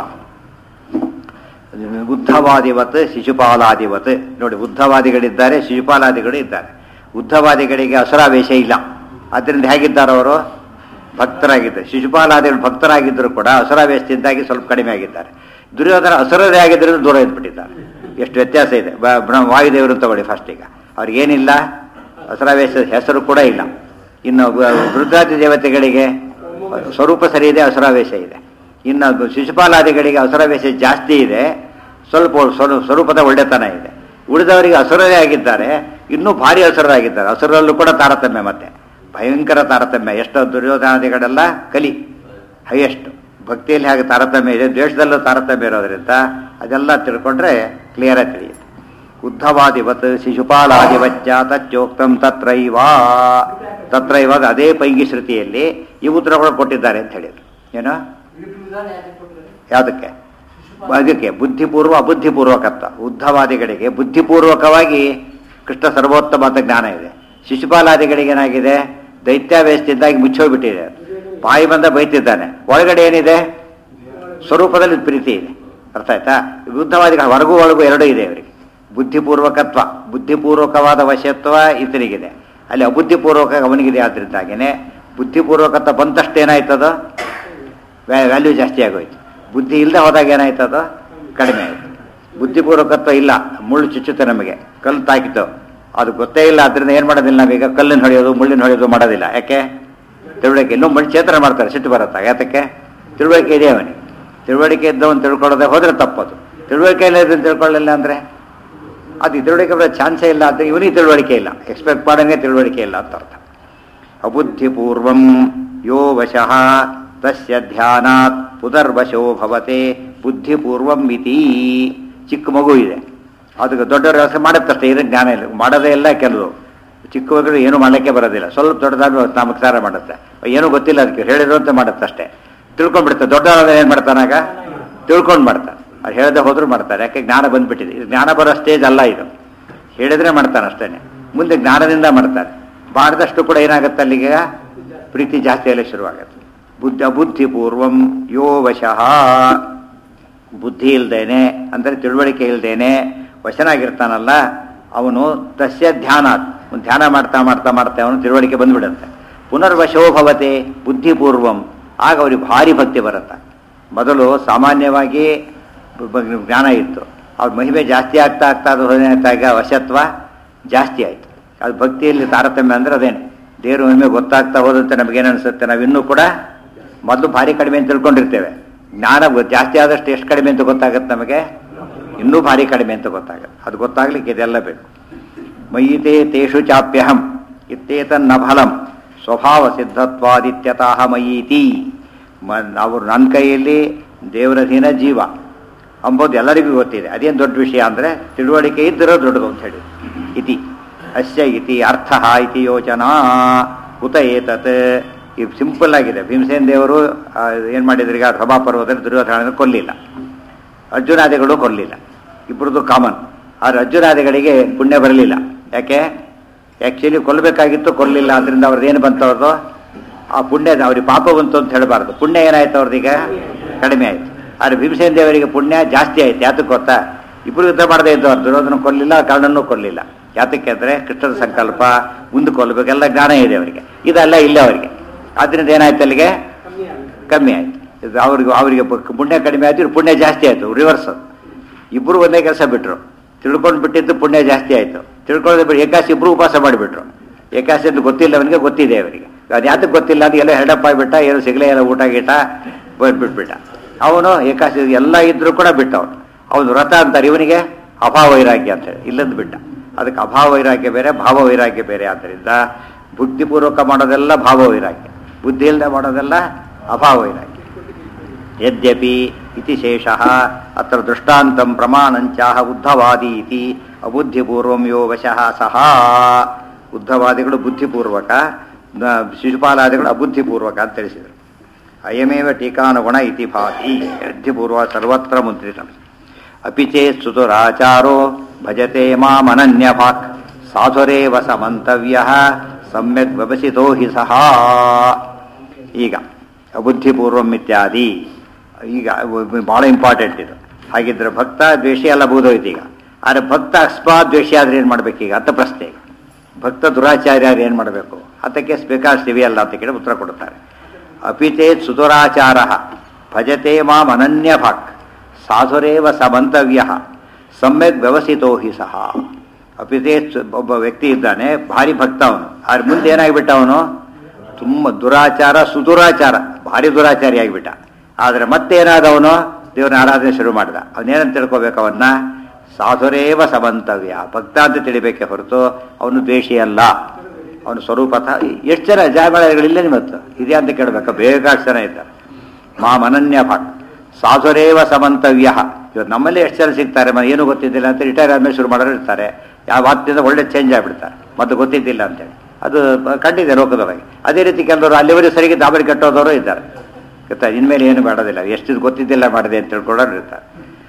ಉದ್ಧವಾದಿವತ್ ಶಿಶುಪಾಲಾದಿವತ್ ನೋಡಿ ಉದ್ಧವಾದಿಗಳಿದ್ದಾರೆ ಶಿಶುಪಾಲಾದಿಗಳು ಇದ್ದಾರೆ ಉದ್ಧವಾದಿಗಳಿಗೆ ಅಸುರಾವೇಶ ಇಲ್ಲ ಅದರಿಂದ ಹೇಗಿದ್ದಾರೆ ಅವರು ಭಕ್ತರಾಗಿದ್ದಾರೆ ಶಿಶುಪಾಲಾದಿಗಳು ಭಕ್ತರಾಗಿದ್ದರೂ ಕೂಡ ಅಸುರಾವೇಶದಿಂದಾಗಿ ಸ್ವಲ್ಪ ಕಡಿಮೆ ಆಗಿದ್ದಾರೆ ದುರ್ಯೋಧನ ಅಸುರರೇ ಆಗಿದ್ದರಿಂದ ದೂರ ಇದ್ಬಿಟ್ಟಿದ್ದಾರೆ ಎಷ್ಟು ವ್ಯತ್ಯಾಸ ಇದೆ ಬ- ಬ್ರಹ್ಮ ವಾಯುದೇವರು ತಗೊಳ್ಳಿ ಫಸ್ಟ್ ಈಗ ಅವ್ರಿಗೇನಿಲ್ಲ ಅಸುರಾವೇಶದ ಹೆಸರು ಕೂಡ ಇಲ್ಲ ಇನ್ನು ವ- ರುದ್ರಾದಿ ದೇವತೆಗಳಿಗೆ ಸ್ವರೂಪ ಸರಿ ಇದೆ ಅಸುರಾವೇಶ ಇದೆ ಇನ್ನು ಶಿಶುಪಾಲಾದಿಗಳಿಗೆ ಅಸುರಾವೇಶ ಜಾಸ್ತಿ ಇದೆ ಸ್ವಲ್ಪ ಸ್ವರೂ- ಸ್ವರೂಪದ ಒಳ್ಳೆತನ ಇದೆ ಉಳಿದವರಿಗೆ ಅಸುರರೇ ಆಗಿದ್ದಾರೆ ಇನ್ನೂ ಭಾರಿ ಅಸುರರಾಗಿದ್ದಾರೆ ಅಸುರರಲ್ಲೂ ಕೂಡ ತಾರತಮ್ಯ ಮತ್ತೆ ಭಯಂಕರ ತಾರತಮ್ಯ ಎಷ್ಟೋ ದುರ್ಯೋಧನಾದಿಗಳೆಲ್ಲ ಕಲಿ ಹೈಯೆಸ್ಟ್ ಭಕ್ತಿಯಲ್ಲಿ ಹಾಗೆ ತಾರತಮ್ಯ ಇದೆ ದ್ವೇಷದಲ್ಲೂ ತಾರತಮ್ಯ ಇರೋದ್ರಿಂದ ಅದೆಲ್ಲ ತಿಳ್ಕೊಂಡ್ರೆ ಕ್ಲಿಯರಾಗಿ ತಿಳಿಯುತ್ತೆ ಉದ್ಧವಾದಿವತ್ ಶಿಶುಪಾಲಾದಿವಚ್ಚ ತಚ್ಚೋಕ್ತಂ ತತ್ರೈವ ತತ್ರೈವ ಅದೇ ಪೈಂಗಿ ಶ್ರುತಿಯಲ್ಲಿ ಈ ಉತ್ತರಗಳು ಕೊಟ್ಟಿದ್ದಾರೆ ಅಂತ ಹೇಳಿದ್ರು ಏನೋ ವಿಧಾನ ಯಾಕೆ ಕೊಟ್ಟರೆ ಯಾವುದಕ್ಕೆ ಅದಕ್ಕೆ ಬುದ್ಧಿಪೂರ್ವ ಅಬುದ್ಧಿಪೂರ್ವಕತ್ವ ಉದ್ಧವಾದಿಗಳಿಗೆ ಬುದ್ಧಿಪೂರ್ವಕವಾಗಿ ಕೃಷ್ಣ ಸರ್ವೋತ್ತಮ ಅಂತ ಜ್ಞಾನ ಇದೆ ಶಿಶುಪಾಲಾದಿಗಳಿಗೆ ಏನಾಗಿದೆ ದೈತ್ಯಾವೇಶದಿಂದಾಗಿ ಮುಚ್ಚೋಗ್ಬಿಟ್ಟಿದೆ ಅದು. ಬಾಯಿ ಬಂದ ಬೈತಿದ್ದಾನೆ ಒಳಗಡೆ ಏನಿದೆ ಸ್ವರೂಪದಲ್ಲಿ ಪ್ರೀತಿ ಇದೆ ಅರ್ಥ ಆಯ್ತಾ ಬುದ್ಧವಾದಿಗಳ ಹೊರಗೂ ಒಳಗೂ ಎರಡೂ ಇದೆ ಇವರಿಗೆ ಬುದ್ಧಿಪೂರ್ವಕತ್ವ ಬುದ್ಧಿಪೂರ್ವಕವಾದ ವಶತ್ವ ಈತನಿಗಿದೆ ಅಲ್ಲಿ ಅಬುದ್ಧಿಪೂರ್ವಕ ಅವನಿಗಿದೆ ಆದ್ರಿಂದಾಗೇನೆ ಬುದ್ಧಿಪೂರ್ವಕತ್ವ ಬಂತಷ್ಟೇನಾಯ್ತದ ವ್ಯಾಲ್ಯೂ ಜಾಸ್ತಿ ಆಗೋಯ್ತು ಬುದ್ಧಿ ಇಲ್ಲದೆ ಹೋದಾಗ ಏನಾಯ್ತದ ಕಡಿಮೆ ಆಯ್ತು ಬುದ್ಧಿಪೂರ್ವಕತ್ವ ಇಲ್ಲ ಮುಳ್ಳು ಚುಚ್ಚುತ್ತೆ ನಮಗೆ ಕಲ್ಲು ತಾಕಿತು ಅದು ಗೊತ್ತೇ ಇಲ್ಲ ಅದರಿಂದ ಏನು ಮಾಡೋದಿಲ್ಲ ನಾವೀಗ ಕಲ್ಲಿನ ಹೊಡೆಯೋದು ಮುಳ್ಳಿನ ಹೊಡೆಯೋದು ಮಾಡೋದಿಲ್ಲ ಯಾಕೆ ತಿಳುವಳಿಕೆ ಇನ್ನೂ ಮಣ್ಣು ಚೇತನ ಮಾಡ್ತಾರೆ ಸಿಟ್ಟು ಬರುತ್ತಾ ಯಾತಕ್ಕೆ ತಿಳುವಳಿಕೆ ಇದೆ ಅವನಿಗೆ ತಿಳುವಳಿಕೆ ಇದ್ದವನು ತಿಳ್ಕೊಳ್ಳೋದೇ ಹೋದ್ರೆ ತಪ್ಪದು ತಿಳುವಳಿಕೆ ಇಲ್ಲ ಇದ್ದವನು ತಿಳ್ಕೊಳ್ಳಿಲ್ಲ ಅಂದರೆ ಅದು ಈ ತಿಳುವಳಿಕೆ ಬರೋ ಚಾನ್ಸೇ ಇಲ್ಲ ಅಂತ ಇವನಿಗೆ ತಿಳುವಳಿಕೆ ಇಲ್ಲ ಎಕ್ಸ್ಪೆಕ್ಟ್ ಮಾಡೋಂಗೆ ತಿಳುವಳಿಕೆ ಇಲ್ಲ ಅಂತ ಅರ್ಥ ಅಬುದ್ಧಿಪೂರ್ವಂ ಯೋ ವಶಃ ತಸ್ಯ ಧ್ಯಾನಾತ್ ಪುನರ್ವಶೋ ಭವತೆ ಬುದ್ಧಿಪೂರ್ವಂ ಇತಿ ಚಿಕ್ಕ ಮಗು ಇದೆ ಅದಕ್ಕೆ ದೊಡ್ಡವ್ರ ವ್ಯವಸ್ಥೆ ಮಾಡುತ್ತಷ್ಟೇ ಏನು ಜ್ಞಾನ ಇಲ್ಲ ಮಾಡೋದೇ ಇಲ್ಲ ಕೆಲವು ಚಿಕ್ಕ ಮಕ್ಕಳು ಏನು ಮಾಡಲಿಕ್ಕೆ ಬರೋದಿಲ್ಲ ಸ್ವಲ್ಪ ದೊಡ್ಡದಾದ್ರೂ ನಮಸ್ಕಾರ ಮಾಡುತ್ತೆ ಏನೂ ಗೊತ್ತಿಲ್ಲ ಅದಕ್ಕೆ ಹೇಳಿದ್ರು ಅಂತ ಮಾಡುತ್ತೆ ಅಷ್ಟೇ ತಿಳ್ಕೊಂಡ್ಬಿಡುತ್ತೆ ದೊಡ್ಡವರಾದ್ರೆ ಏನು ಮಾಡ್ತಾನಾಗ ತಿಳ್ಕೊಂಡು ಮಾಡ್ತಾನೆ ಅದು ಹೇಳದೆ ಹೋದ್ರೂ ಮಾಡ್ತಾರೆ ಯಾಕೆ ಜ್ಞಾನ ಬಂದ್ಬಿಟ್ಟಿದೆ ಇದು ಜ್ಞಾನ ಬರೋ ಸ್ಟೇಜ್ ಅಲ್ಲ ಇದು ಹೇಳಿದ್ರೆ ಮಾಡ್ತಾನೆ ಅಷ್ಟೇನೆ ಮುಂದೆ ಜ್ಞಾನದಿಂದ ಮಾಡ್ತಾರೆ ಮಾಡಿದಷ್ಟು ಕೂಡ ಏನಾಗುತ್ತೆ ಅಲ್ಲಿಗೆ ಪ್ರೀತಿ ಜಾಸ್ತಿ ಎಲ್ಲ ಶುರುವಾಗುತ್ತೆ ಬುದ್ಧ ಬುದ್ಧಿಪೂರ್ವಂ ಯೋ ವಶಃ ಬುದ್ಧಿ ಇಲ್ದೇನೆ ಅಂದರೆ ತಿಳುವಳಿಕೆ ಇಲ್ದೇನೆ ವಶನಾಗಿರ್ತಾನಲ್ಲ ಅವನು ತಸ್ಯ ಧ್ಯಾನ ಧ್ಯಾನ ಮಾಡ್ತಾ ಮಾಡ್ತಾ ಮಾಡ್ತಾ ಅವನು ತಿಳುವಳಿಕೆ ಬಂದ್ಬಿಡುತ್ತೆ ಪುನರ್ವಶೋ ಭವತೆ ಬುದ್ಧಿಪೂರ್ವಂ ಆಗ ಅವ್ರಿಗೆ ಭಾರಿ ಭಕ್ತಿ ಬರುತ್ತೆ ಮೊದಲು ಸಾಮಾನ್ಯವಾಗಿ ಬ- ಬ- ಜ್ಞಾನ ಇತ್ತು ಅವ್ರ ಮಹಿಮೆ ಜಾಸ್ತಿ ಆಗ್ತಾ ಆಗ್ತಾ ಅದು ಏನಾಯ್ತಾಗ ವಶತ್ವ ಜಾಸ್ತಿ ಆಯಿತು ಅದು ಭಕ್ತಿಯಲ್ಲಿ ತಾರತಮ್ಯ ಅಂದ್ರೆ ಅದೇನೆ ದೇವ್ರ ಮಹಿಮೆ ಗೊತ್ತಾಗ್ತಾ ಹೋದಂತೆ ನಮಗೇನು ಅನಿಸುತ್ತೆ ನಾವು ಇನ್ನೂ ಕೂಡ ಮೊದಲು ಭಾರಿ ಕಡಿಮೆ ಅಂತ ತಿಳ್ಕೊಂಡಿರ್ತೇವೆ ಜ್ಞಾನ ಗೊ- ಜಾಸ್ತಿ ಆದಷ್ಟು ಎಷ್ಟು ಕಡಿಮೆ ಅಂತ ಗೊತ್ತಾಗುತ್ತೆ ನಮಗೆ ಇನ್ನೂ ಭಾರಿ ಕಡಿಮೆ ಅಂತ ಗೊತ್ತಾಗುತ್ತೆ ಅದು ಗೊತ್ತಾಗ್ಲಿಕ್ಕೆ ಇದೆಲ್ಲ ಬೇಕು ಮಯಿತೆ ತೇಷು ಚಾಪ್ಯಹಂ ಇತ್ತೇತನ್ನ ಫಲಂ ಸ್ವಭಾವ ಸಿದ್ಧತ್ವಾದಿತ್ಯತಃ ಮಯೀತಿ ಮ ಅವರು ನನ್ನ ಕೈಯಲ್ಲಿ ದೇವರಧೀನ ಜೀವ ಅಂಬೋದು ಎಲ್ಲರಿಗೂ ಗೊತ್ತಿದೆ ಅದೇನು ದೊಡ್ಡ ವಿಷಯ ಅಂದರೆ ತಿಳುವಳಿಕೆ ಇದ್ದಿರೋ ದೊಡ್ಡದು ಅಂತ ಹೇಳಿ ಇತಿ ಅಸ್ಯ ಇತಿ ಅರ್ಥ ಇತಿ ಯೋಚನಾ ಕುತ ಏತತ್ ಇದು ಸಿಂಪಲ್ ಆಗಿದೆ ಭೀಮಸೇನ್ ದೇವರು ಏನು ಮಾಡಿದ್ರು ಈಗ ಸಭಾಪರ್ವದಲ್ಲಿ ದುರ್ಯೋಧನ ಕೊಲ್ಲಿಲ್ಲ ಅರ್ಜುನಾದಿಗಳು ಕೊಲ್ಲಿಲ್ಲ ಇಬ್ಬರದು ಕಾಮನ್ ಆದರೆ ಅರ್ಜುನಾದಿಗಳಿಗೆ ಪುಣ್ಯ ಬರಲಿಲ್ಲ ಯಾಕೆ ಆ್ಯಕ್ಚುಲಿ ಕೊಲ್ಲಬೇಕಾಗಿತ್ತು ಕೊಲ್ಲಲಿಲ್ಲ ಅದರಿಂದ ಅವ್ರದ್ದು ಏನು ಬಂತು ಅವ್ರದ್ದು ಆ ಪುಣ್ಯ ಅವ್ರಿಗೆ ಪಾಪ ಬಂತು ಅಂತ ಹೇಳಬಾರ್ದು ಪುಣ್ಯ ಏನಾಯ್ತು ಅವ್ರದೀಗ ಕಡಿಮೆ ಆಯ್ತು ಆದರೆ ಭೀಮಸೇನ ದೇವರಿಗೆ ಪುಣ್ಯ ಜಾಸ್ತಿ ಆಯ್ತು ಯಾತಕ್ಕೆ ಗೊತ್ತಾ ಇಬ್ಬರು ಯುದ್ಧ ಮಾಡದೇ ಇದ್ದವ್ರು ದುರ್ಯೋಧನ ಕೊಲ್ಲಿಲ್ಲ ಕರ್ಣನೂ ಕೊಲ್ಲಿಲ್ಲ ಯಾತಕ್ಕೆ ಅಂದರೆ ಕೃಷ್ಣನ ಸಂಕಲ್ಪ ಮುಂದೆ ಕೊಲ್ಲಬೇಕೆಲ್ಲ ಜ್ಞಾನ ಇದೆ ಅವರಿಗೆ ಇದೆಲ್ಲ ಇಲ್ಲ ಅವರಿಗೆ ಆದ್ದರಿಂದ ಏನಾಯ್ತು ಅಲ್ಲಿಗೆ ಕಮ್ಮಿ ಆಯ್ತು ಇದು ಅವ್ರಿಗೆ ಅವರಿಗೆ ಪ- ಪುಣ್ಯ ಕಡಿಮೆ ಆಯ್ತು ಇವ್ರು ಪುಣ್ಯ ಜಾಸ್ತಿ ಆಯ್ತು ರಿವರ್ಸ್ ಇಬ್ಬರು ಒಂದೇ ಕೆಲಸ ಬಿಟ್ರು ತಿಳ್ಕೊಂಡು ಬಿಟ್ಟಿದ್ದು ಪುಣ್ಯ ಜಾಸ್ತಿ ಆಯ್ತು ತಿಳ್ಕೊಳ್ಳೋದು ಬಿಟ್ಟು ಏಕಾಸಿ ಇಬ್ರು ಉಪವಾಸ ಮಾಡಿಬಿಟ್ರು ಏಕಾಸಿ ಅಂತ ಗೊತ್ತಿಲ್ಲ ಅವನಿಗೆ ಗೊತ್ತಿದೆ ಅವರಿಗೆ ಅದು ಯಾತಕ್ಕೆ ಗೊತ್ತಿಲ್ಲ ಅದು ಎಲ್ಲ ಹೆಡಪ್ ಆಗಿಬಿಟ್ಟ ಏನು ಸಿಗಲೇ ಇಲ್ಲ ಊಟ ಗೀಟ ಹೋಗಿ ಬಿಟ್ಬಿಟ್ಟ ಅವನು ಏಕಾಸಿ ಎಲ್ಲ ಇದ್ರೂ ಕೂಡ ಬಿಟ್ಟ ಅವನು ಅವನು ವ್ರತ ಅಂತಾರೆ ಇವನಿಗೆ ಅಭಾವ ವೈರಾಗ್ಯ ಅಂತ ಹೇಳಿ ಇಲ್ಲದ್ದು ಬಿಟ್ಟ ಅದಕ್ಕೆ ಅಭಾವ ವೈರಾಗ್ಯ ಬೇರೆ ಭಾವ ವೈರಾಗ್ಯ ಬೇರೆ ಆದ್ದರಿಂದ ಬುದ್ಧಿಪೂರ್ವಕ ಮಾಡೋದೆಲ್ಲ ಭಾವ ವೈರಾಗ್ಯ ಬುದ್ಧಿ ಇಲ್ಲದೆ ಮಾಡೋದೆಲ್ಲ ಅಭಾವ ವೈರಾಗ್ಯ ಯದ್ಯಪಿ ಇತಿ ಶೇಷಃ ಅತ್ರ ದೃಷ್ಟಾಂತಂ ಪ್ರಮಾಣಂಚಾಹ ಉದ್ಧವಾದಿ ಇತಿ ಅಬುದ್ಧಿಪೂರ್ವಂ ಯೋ ವಶಃ ಸಹ ಉದ್ಧವಾದಿಗಳು ಬುದ್ಧಿಪೂರ್ವಕ ನ- ಶಿಶುಪಾಲಾದಿಗಳು ಅಬುದ್ಧಿಪೂರ್ವಕ ಅಂತ ತಿಳಿಸಿದರು ಅಯಮೇವ ಟೀಕಾನುಗುಣ ಇತಿ ಭಾತಿ ಬುದ್ಧಿಪೂರ್ವ ಸರ್ವತ್ರ ಮುದ್ರಿತಂ ಅಪಿ ಚೇತ್ ಸುತುರಾಚಾರೋ ಭಜತೆ ಮಾಮನನ್ಯಭಾಕ್ ಸಾಧುರೇವ ಸಮಂತವ್ಯ ಸಮ್ಯಕ್ ವ್ಯವಸಿತೋ ಹಿ ಸಹ ಈಗ ಅಬುದ್ಧಿಪೂರ್ವಂ ಇತ್ಯಾದಿ ಈಗ ಬಹಳ ಇಂಪಾರ್ಟೆಂಟ್ ಇದು ಹಾಗಿದ್ರೆ ಭಕ್ತ ದ್ವೇಷಿ ಎಲ್ಲ ಬೋಧೋಯ್ತು ಈಗ ಆದರೆ ಭಕ್ತ ಅಕಸ್ಮಾತ್ ದ್ವೇಷಿ ಆದ್ರೆ ಏನು ಮಾಡ್ಬೇಕು ಅಂತ ಪ್ರಶ್ನೆ ಈಗ ಭಕ್ತ ದುರಾಚಾರ್ಯರು ಏನು ಮಾಡಬೇಕು ಅದಕ್ಕೆ ಬೇಕಾದಷ್ಟು ಇವೆಯಲ್ಲ ಅಂತ ಕೇಳಿ ಉತ್ತರ ಕೊಡುತ್ತಾರೆ ಅಪಿಚೇತ್ ಸುದುರಾಚಾರ ಭಜತೆ ಮಾಂ ಅನನ್ಯ ಭಾಕ್ ಸಾಧುರೇವ ಸಮಂತವ್ಯ ಸಮ್ಯಕ್ ವ್ಯವಸಿತೋ ಹಿ ಸಹ ಅಪಿಚೇತ್ ಒಬ್ಬ ವ್ಯಕ್ತಿ ಇದ್ದಾನೆ ಭಾರಿ ಭಕ್ತ ಅವನು ಆದ್ರೆ ಮುಂದೆ ಏನಾಗಿಬಿಟ್ಟ ಅವನು ತುಂಬ ದುರಾಚಾರ ಸುದುರಾಚಾರ ಭಾರಿ ದುರಾಚಾರಿ ಆಗಿಬಿಟ್ಟ ಆದರೆ ಮತ್ತೇನಾದವನು ದೇವರ ಆರಾಧನೆ ಶುರು ಮಾಡಿದ ಅವನೇನಂತ ತಿಳ್ಕೊಬೇಕು ಅವನ್ನ ಸಾಧುರೇವ ಸಮಂತವ್ಯ ಭಕ್ತ ಅಂತ ತಿಳಿಬೇಕೆ ಹೊರತು ಅವನು ದ್ವೇಷಿ ಅಲ್ಲ ಅವನು ಸ್ವರೂಪಥ ಎಷ್ಟು ಜನ ಜಾಯಮಾಳಗಳಿಲ್ಲ ನಿಮ್ಮತ್ತು ಇದೆ ಅಂತ ಕೇಳಬೇಕು ಬೇಕಾಷ್ಟು ಜನ ಇದ್ದಾರೆ ಮಾಂ ಅನನ್ಯ ಭಾಗ್ ಸಾಧುರೇವ ಸಮಂತವ್ಯ ಇವತ್ತು ನಮ್ಮಲ್ಲಿ ಎಷ್ಟು ಜನ ಸಿಗ್ತಾರೆ ಮ- ಏನು ಗೊತ್ತಿದ್ದಿಲ್ಲ ಅಂತ ರಿಟೈರ್ ಆದ್ಮೇಲೆ ಶುರು ಮಾಡೋರು ಇರ್ತಾರೆ ಯಾವ ವಾಕ್ಯದಿಂದ ಒಳ್ಳೆ ಚೇಂಜ್ ಆಗಿಬಿಡ್ತಾರೆ ಮತ್ತೆ ಗೊತ್ತಿದ್ದಿಲ್ಲ ಅಂತೇಳಿ ಅದು ಬ- ಕಂಡಿದೆ ಲೋಕದೊಳಗೆ ಅದೇ ರೀತಿ ಕೆಲವರು ಅಲ್ಲಿವರೆಗೆ ಸರಿಗೆ ದಾಬರಿ ಕಟ್ಟೋದವರು ಇದ್ದಾರೆ ಗೊತ್ತಾ ಇನ್ಮೇಲೆ ಏನು ಮಾಡೋದಿಲ್ಲ ಎಷ್ಟು ಗೊತ್ತಿದ್ದಿಲ್ಲ ಮಾಡಿದೆ ಅಂತ ತಿಳ್ಕೊಳ್ಳೋರು ಇರ್ತಾರೆ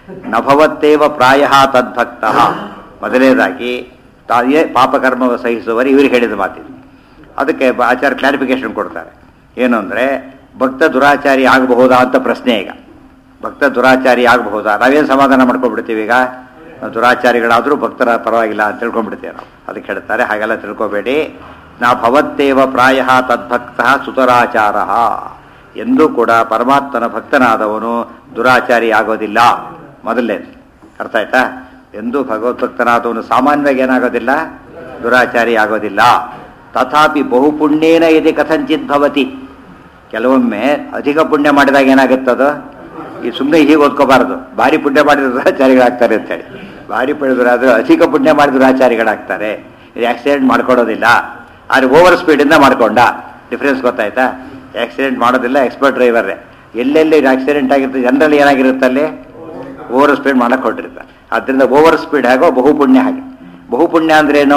ನಭವತ್ತೇವ ಪ್ರಾಯ ತದ್ಭಕ್ತ ಮೊದಲನೇದಾಗಿ ತಾಯೇ ಪಾಪಕರ್ಮವ ಸಹಿಸುವವರು ಇವ್ರಿಗೆ ಹೇಳಿದ ಮಾತಿದೆ ಅದಕ್ಕೆ ಬ- ಆಚಾರ್ಯ ಕ್ಲಾರಿಫಿಕೇಶನ್ ಕೊಡ್ತಾರೆ ಏನು ಅಂದರೆ ಭಕ್ತ ದುರಾಚಾರಿ ಆಗಬಹುದಾ ಅಂತ ಪ್ರಶ್ನೆ ಈಗ ಭಕ್ತ ದುರಾಚಾರಿ ಆಗಬಹುದಾ ನಾವೇನು ಸಮಾಧಾನ ಮಾಡ್ಕೊಂಡ್ಬಿಡ್ತೀವಿ ಈಗ ನಾವು ದುರಾಚಾರಿಗಳಾದರೂ ಭಕ್ತರ ಪರವಾಗಿಲ್ಲ ಅಂತ ತಿಳ್ಕೊಂಡ್ಬಿಡ್ತೇವೆ ನಾವು ಅದಕ್ಕೆ ಹೇಳ್ತಾರೆ ಹಾಗೆಲ್ಲ ತಿಳ್ಕೊಬೇಡಿ ನಾ ಭವತ್ತೇವ ಪ್ರಾಯ ತದ್ಭಕ್ತ ಸುತರಾಚಾರ ಎಂದೂ ಕೂಡ ಪರಮಾತ್ಮನ ಭಕ್ತನಾದವನು ದುರಾಚಾರಿ ಆಗೋದಿಲ್ಲ ಮೊದಲನೇದು ಅರ್ಥ ಆಯ್ತಾ ಎಂದೂ ಭಗವದ್ಭಕ್ತನಾದವನು ಸಾಮಾನ್ಯವಾಗಿ ಏನಾಗೋದಿಲ್ಲ ದುರಾಚಾರಿ ಆಗೋದಿಲ್ಲ ತಥಾಪಿ ಬಹುಪುಣ್ಯೇನ ಇದೆ ಕಥಂಚಿತ್ ಭವತಿ ಕೆಲವೊಮ್ಮೆ ಅಧಿಕ ಪುಣ್ಯ ಮಾಡಿದಾಗ ಏನಾಗುತ್ತದು ಈ ಸುಮ್ಮನೆ ಹೀಗೆ ಓದ್ಕೋಬಾರದು ಭಾರಿ ಪುಣ್ಯ ಮಾಡಿದ ದುರಾಚಾರಿಗಳಾಗ್ತಾರೆ ಅಂತೇಳಿ ಭಾರಿ ಪಡೆದರಾದ್ರೆ ಅಧಿಕ ಪುಣ್ಯ ಮಾಡಿದ ದುರಾಚಾರಿಗಳಾಗ್ತಾರೆ ಇದು ಆಕ್ಸಿಡೆಂಟ್ ಮಾಡ್ಕೊಡೋದಿಲ್ಲ ಆದರೆ ಓವರ್ ಸ್ಪೀಡಿಂದ ಮಾಡ್ಕೊಂಡ ಡಿಫ್ರೆನ್ಸ್ ಗೊತ್ತಾಯ್ತಾ ಆಕ್ಸಿಡೆಂಟ್ ಮಾಡೋದಿಲ್ಲ ಎಕ್ಸ್ಪರ್ಟ್ ಡ್ರೈವರೇ ಎಲ್ಲೆಲ್ಲಿ ಆಕ್ಸಿಡೆಂಟ್ ಆಗಿರುತ್ತೆ ಜನರಲ್ಲಿ ಏನಾಗಿರುತ್ತೆ ಅಲ್ಲಿ ಓವರ್ ಸ್ಪೀಡ್ ಮಾಡಕ್ಕೆ ಹೊರಟಿರ್ತಾರೆ ಆದ್ದರಿಂದ ಓವರ್ ಸ್ಪೀಡ್ ಆಗೋ ಬಹುಪುಣ್ಯ ಹಾಗೆ ಬಹುಪುಣ್ಯ ಅಂದ್ರೇನು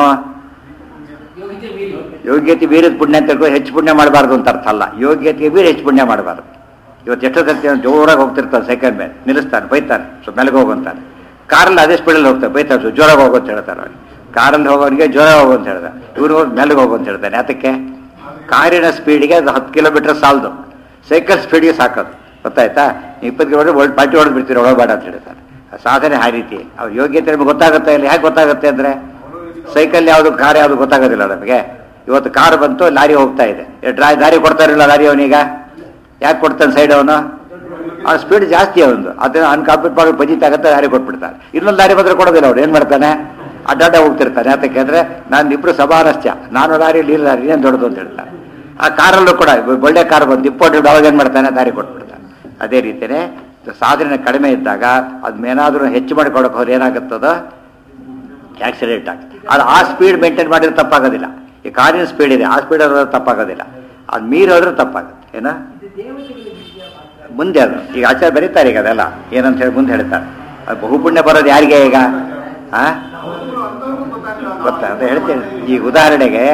ಯೋಗ್ಯತೆ ಮೀರಿ ಯೋಗ್ಯತೆ ಮೀರಿದ ಪುಣ್ಯ ಅಂತ ತಿಳ್ಕೊಂಡು ಹೆಚ್ಚು ಪುಣ್ಯ ಮಾಡಬಾರ್ದು ಅಂತ ಅರ್ಥ ಅಲ್ಲ ಯೋಗ್ಯತೆಗೆ ಮೀರಿ ಹೆಚ್ಚು ಪುಣ್ಯ ಮಾಡಬಾರ್ದು ಇವತ್ತು ಎಷ್ಟೋ ಸರ್ತಿ ಅವ್ನು ಜೋರಾಗಿ ಹೋಗ್ತಿರ್ತಾನೆ ಸೈಕಲ್ ಮೇಲೆ ನಿಲ್ಲಿಸ್ತಾನೆ ಬೈತಾನೆ ಸ್ವಲ್ಪ ಮೆಲಗೆ ಹೋಗಂತಾನೆ ಕಾರಲ್ಲಿ ಅದೇ ಸ್ಪೀಡಲ್ಲಿ ಹೋಗ್ತಾನೆ ಬೈತಾನೆ ಸ್ವಲ್ಪ ಜೋರಾಗಿ ಹೋಗು ಅಂತ ಹೇಳ್ತಾನೆ ಅವ್ನಿಗೆ ಕಾರಲ್ಲಿ ಹೋಗೋನಿಗೆ ಜೋರ ಹೋಗು ಅಂತ ಹೇಳ್ದ ಇವ್ರು ಮೆಲಗೆ ಹೋಗು ಅಂತ ಹೇಳ್ತಾನೆ ಅದಕ್ಕೆ ಕಾರಿನ ಸ್ಪೀಡಿಗೆ ಅದು ಹತ್ತು ಕಿಲೋಮೀಟರ್ ಸಾಲದು ಸೈಕಲ್ ಸ್ಪೀಡಿಗೆ ಸಾಕೋದು ಗೊತ್ತಾಯ್ತಾ ಇಪ್ಪತ್ತು ಕಿಲೋಮೀಟರ್ ಒಳ್ಳೆ ಪಾರ್ಟಿ ಹೊಡೆದು ಬಿಡ್ತೀರಿ ಒಳಗಬೇಡ ಅಂತ ಹೇಳ್ತಾನೆ ಆ ಸಾಧನೆ ಆ ರೀತಿ ಅವ್ರ ಯೋಗ್ಯತೆ ನಮಗೆ ಗೊತ್ತಾಗುತ್ತೆ ಇಲ್ಲಿ ಹೇಗೆ ಗೊತ್ತಾಗುತ್ತೆ ಅಂದರೆ ಸೈಕಲ್ ಯಾವುದು ಕಾರ್ ಯಾವುದು ಗೊತ್ತಾಗೋದಿಲ್ಲ ನಮಗೆ ಇವತ್ತು ಕಾರ್ ಬಂತು ಲಾರಿ ಹೋಗ್ತಾ ಇದೆ ಏ, ಡ್ರಾ ದಾರಿ ಕೊಡ್ತಾ ಇರಲಿಲ್ಲ ಲಾರಿ ಅವನೀಗ ಯಾಕೆ ಕೊಡ್ತಾನೆ ಸೈಡ್ ಅವನು ಆ ಸ್ಪೀಡ್ ಜಾಸ್ತಿ ಅವನು ಅದನ್ನ ಅನ್ಕಾಂಪಿಟ್ ಮಾಡಿ ಬಜಿತಾಗತ್ತೆ ದಾರಿ ಕೊಟ್ಬಿಡ್ತಾನೆ ಇನ್ನೊಂದು ದಾರಿ ಬಂದ್ರೆ ಕೊಡೋದಿಲ್ಲ ಅವ್ರು ಏನು ಮಾಡ್ತಾನೆ ಅಡ್ಡಾಡ ಹೋಗ್ತಿರ್ತಾನೆ ಯಾತಕ್ಕೆ ಅಂದರೆ ನಾನು ಇಬ್ಬರು ಸಮಾನಸ್ಯ ನಾನು ಲಾರಿ ನೀರು ಲಾರಿ ಏನು ದೊಡ್ಡದು ಅಂತ ಹೇಳ್ತಾನೆ ಆ ಕಾರಲ್ಲೂ ಕೂಡ ಒಳ್ಳೆ ಕಾರ್ ಬಂದು ಇಪ್ಪತ್ತು ಅವಾಗ ಏನು ಮಾಡ್ತಾನೆ ದಾರಿ ಕೊಟ್ಬಿಡ್ತಾನೆ ಅದೇ ರೀತಿಯೇ ಸಾಧನೆ ಕಡಿಮೆ ಇದ್ದಾಗ ಅದನ್ನೇನಾದ್ರೂ ಹೆಚ್ಚು ಮಾಡಿಕೊಡಕ್ಕೆ ಹೋದ್ರೆ ಏನಾಗುತ್ತದ ಆಕ್ಸಿಡೆಂಟ್ ಆಗುತ್ತೆ ಅದು ಆ ಸ್ಪೀಡ್ ಮೇಂಟೈನ್ ಮಾಡಿದ್ರೆ ತಪ್ಪಾಗೋದಿಲ್ಲ ಈ ಕಾರಿನ ಸ್ಪೀಡ್ ಇದೆ ಆ ಸ್ಪೀಡ್ ಹೋದ್ರೆ ತಪ್ಪಾಗೋದಿಲ್ಲ ಅದು ಮೀರೋದ್ರೆ ತಪ್ಪಾಗುತ್ತೆ ಏನ ಮುಂದೆ ಅದು ಈಗ ಆಚಾರ ಬರೀತಾರೆ ಈಗ ಅದೆಲ್ಲ ಏನಂತ ಹೇಳಿ ಮುಂದೆ ಹೇಳ್ತಾರೆ ಅದು ಬಹುಪುಣ್ಯ ಬರೋದು ಯಾರಿಗೆ ಈಗ ಆ ಗೊತ್ತಾ ಅಂತ ಹೇಳ್ತೇನೆ ಈಗ ಉದಾಹರಣೆಗೆ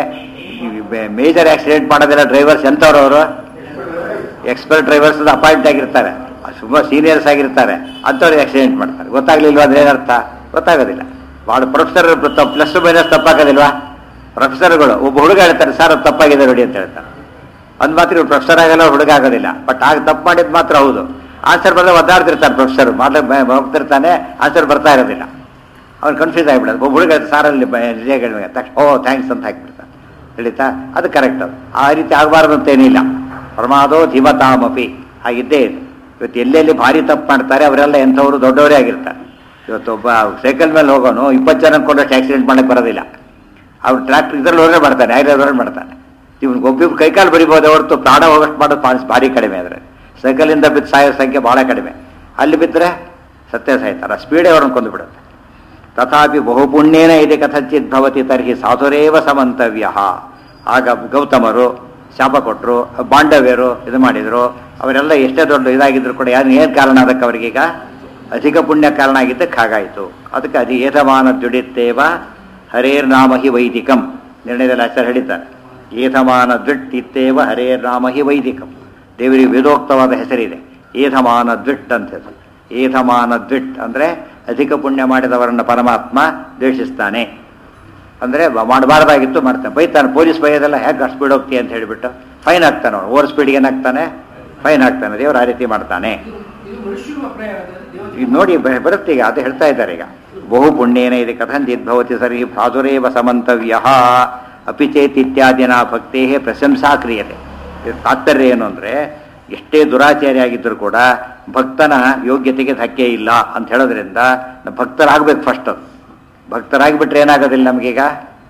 ಮೇಜರ್ ಆಕ್ಸಿಡೆಂಟ್ ಮಾಡೋದಿಲ್ಲ ಡ್ರೈವರ್ಸ್ ಎಂಥವ್ರು ಅವರು ಎಕ್ಸ್ಪರ್ಟ್ ಡ್ರೈವರ್ಸ್ ಅಪಾಯಿಂಟ್ ಆಗಿರ್ತಾರೆ ತುಂಬ ಸೀನಿಯರ್ಸ್ ಆಗಿರ್ತಾರೆ ಅಂಥವ್ರಿಗೆ ಆಕ್ಸಿಡೆಂಟ್ ಮಾಡ್ತಾರೆ ಗೊತ್ತಾಗ್ಲಿಲ್ವಾ ಅಂದ್ರೆ ಏನರ್ಥ ಗೊತ್ತಾಗೋದಿಲ್ಲ ಭಾಳ ಪ್ರೊಫೆಸರ್ ಪ್ಲಸ್ ಮೈನಸ್ ತಪ್ಪಾಗೋದಿಲ್ವಾ ಪ್ರೊಫೆಸರ್ಗಳು ಒಬ್ಬ ಹುಡುಗ ಹೇಳ್ತಾರೆ ಸರ್ ಅದು ತಪ್ಪಾಗಿದೆ ನೋಡಿ ಅಂತ ಹೇಳ್ತಾರೆ ಅಂದ್ ಮಾತ್ರ ಇವ್ರು ಪ್ರೊಫೆಸರ್ ಆಗಲ್ಲ ಹುಡುಗ ಆಗೋದಿಲ್ಲ ಬಟ್ ಆಗ ತಪ್ಪು ಮಾಡಿದ್ ಮಾತ್ರ ಹೌದು ಆನ್ಸರ್ ಬರಲ್ಲ ಒದ್ದಾಡ್ತಿರ್ತಾನೆ ಪ್ರೊಫೆಸರ್ ಮಾಡ್ಲಿಕ್ಕೆ ಬ- ಹೋಗ್ತಿರ್ತಾನೆ ಆನ್ಸರ್ ಬರ್ತಾ ಇರೋದಿಲ್ಲ ಅವ್ನು ಕನ್ಫ್ಯೂಸ್ ಆಗಿಬಿಡೋದು ಒಬ್ಬ ಹುಡುಗ ಸಾರಲ್ಲಿ ನಿಜ ತಕ್ಷಣ ಓ ಥ್ಯಾಂಕ್ಸ್ ಅಂತ ಹಾಕ್ಬಿಡ್ತಾನೆ ತಿಳಿತಾ ಅದು ಕರೆಕ್ಟ್ ಅದು ಆ ರೀತಿ ಆಗಬಾರ್ದು ಅಂತ ಏನಿಲ್ಲ ಪ್ರಮಾದೋ ಧಿಮತಾಮಪಿ ಹಾಗಿದ್ದೇ ಇದೆ ಇವತ್ತು ಎಲ್ಲೆಲ್ಲಿ ಭಾರಿ ತಪ್ಪು ಮಾಡ್ತಾರೆ ಅವರೆಲ್ಲ ಎಂಥವ್ರು ದೊಡ್ಡವರೇ ಆಗಿರ್ತಾರೆ ಇವತ್ತು ಒಬ್ಬ ಸೈಕಲ್ ಮೇಲೆ ಹೋಗೋನು ಇಪ್ಪತ್ತು ಜನ ಕೊಂಡಷ್ಟು ಆಕ್ಸಿಡೆಂಟ್ ಮಾಡಕ್ಕೆ ಬರೋದಿಲ್ಲ ಅವ್ರು ಟ್ರ್ಯಾಕ್ಟರ್ ಇದ್ರಲ್ಲಿ ಹೋದ್ರೆ ಮಾಡ್ತಾನೆ ಐದರಲ್ಲಿ ಮಾಡ್ತಾನೆ ಇವ್ನಿಗೆ ಒಬ್ಬಿಬ್ರು ಕೈಕಾಲು ಬರಿಬೋದು ಹೊರತು ಪ್ರಾಣ ಹೋಗಷ್ಟು ಮಾಡೋದು ಪಾಲಿಸ್ ಭಾರಿ ಕಡಿಮೆ ಆದರೆ ಸೈಕಲಿಂದ ಬಿದ್ದು ಸಾಯೋ ಸಂಖ್ಯೆ ಭಾಳ ಕಡಿಮೆ ಅಲ್ಲಿ ಬಿದ್ದರೆ ಸತ್ಯ ಸಾಯ್ತಾರೆ ಸ್ಪೀಡೇ ಅವ್ರನ್ನ ಕೊಂದು ಬಿಡುತ್ತೆ ತಥಾಪಿ ಬಹುಪುಣ್ಯೇನ ಇದೆ ಕಥಚಿತ್ ಭವತಿ ತರ್ಹಿ ಸಾಧುರೇವ ಸಮಂತವ್ಯ ಆಗ ಗೌತಮರು ಶಾಪ ಕೊಟ್ಟರು ಬಾಂಡವ್ಯರು ಇದು ಮಾಡಿದರು ಅವರೆಲ್ಲ ಎಷ್ಟೇ ದೊಡ್ಡ ಇದಾಗಿದ್ರು ಕೂಡ ಯಾರು ಏನು ಕಾರಣ ಅದಕ್ಕೆ ಅವರಿಗೀಗ ಅಧಿಕ ಪುಣ್ಯ ಕಾರಣ ಆಗಿದ್ದಕ್ಕೆ ಹಾಗಾಯಿತು ಅದಕ್ಕೆ ಅಧಿ ಏತಮಾನ ದುಡಿತ್ತೇವ ಹರೇರ್ ನಾಮ ಹಿ ವೈದಿಕಂ ನಿರ್ಣಯದಲ್ಲಿ ಆಚಾರ್ಯ ಹೇಳಿದ್ದಾರೆ ಏತಮಾನ ದ್ವಿಟ್ ಇತ್ತೇವ ಹರೇರ್ ನಾಮ ಹಿ ವೈದಿಕಂ ದೇವರಿಗೆ ವೇದೋಕ್ತವಾದ ಹೆಸರಿದೆ ಏತಮಾನ ದ್ವಿಟ್ ಅಂತ ಹೆಸರು ಏತಮಾನ ದ್ವಿಟ್ ಅಂದರೆ ಅಧಿಕ ಪುಣ್ಯ ಮಾಡಿದವರನ್ನ ಪರಮಾತ್ಮ ದ್ವೇಷಿಸ್ತಾನೆ ಅಂದರೆ ಮಾಡಬಾರ್ದಾಗಿತ್ತು ಮಾಡ್ತಾನೆ ಬೈತಾನೆ ಪೊಲೀಸ್ ಬೈಯೋದೆಲ್ಲ ಹೇಗೆ ಅಷ್ಟು ಸ್ಪೀಡ್ ಹೋಗ್ತೀಯ ಅಂತ ಹೇಳಿಬಿಟ್ಟು ಫೈನ್ ಹಾಕ್ತಾನೆ ಅವನು ಓವರ್ ಸ್ಪೀಡ್ಗೆ ಏನಾಗ್ತಾನೆ ಫೈನ್ ಹಾಕ್ತಾನೆ ದೇವರು ಆ ರೀತಿ ಮಾಡ್ತಾನೆ ಇದು ಮನುಷ್ಯರು ಅಪ್ರಾಯ ಆಗೋದು ದೇವತೆ ಈಗ ನೋಡಿ ಬ- ಬರುತ್ತೆ ಈಗ ಅದು ಹೇಳ್ತಾ ಇದ್ದಾರೆ ಈಗ ಬಹು ಪುಣ್ಯೇನ ಇದೆ ಕಥಂಚಿದ್ಭವತಿ ಸರಿ ಭಾದುರೇವ ಸಮಂತವ್ಯ ಅಪಿ ಚೇತ್ ಇತ್ಯಾದಿನ ಭಕ್ತೇ ಪ್ರಶಂಸಾ ಕ್ರಿಯತೆ ಇದು ತಾತ್ಪರ್ಯ ಏನು ಅಂದರೆ ಎಷ್ಟೇ ದುರಾಚಾರಿ ಆಗಿದ್ದರೂ ಕೂಡ ಭಕ್ತನ ಯೋಗ್ಯತೆಗೆ ಧಕ್ಕೆ ಇಲ್ಲ ಅಂತ ಹೇಳೋದ್ರಿಂದ ನಾವು ಭಕ್ತರಾಗಬೇಕು ಫಸ್ಟ್ ಅದು ಭಕ್ತರಾಗಿಬಿಟ್ರೆ ಏನಾಗೋದಿಲ್ಲ ನಮಗೀಗ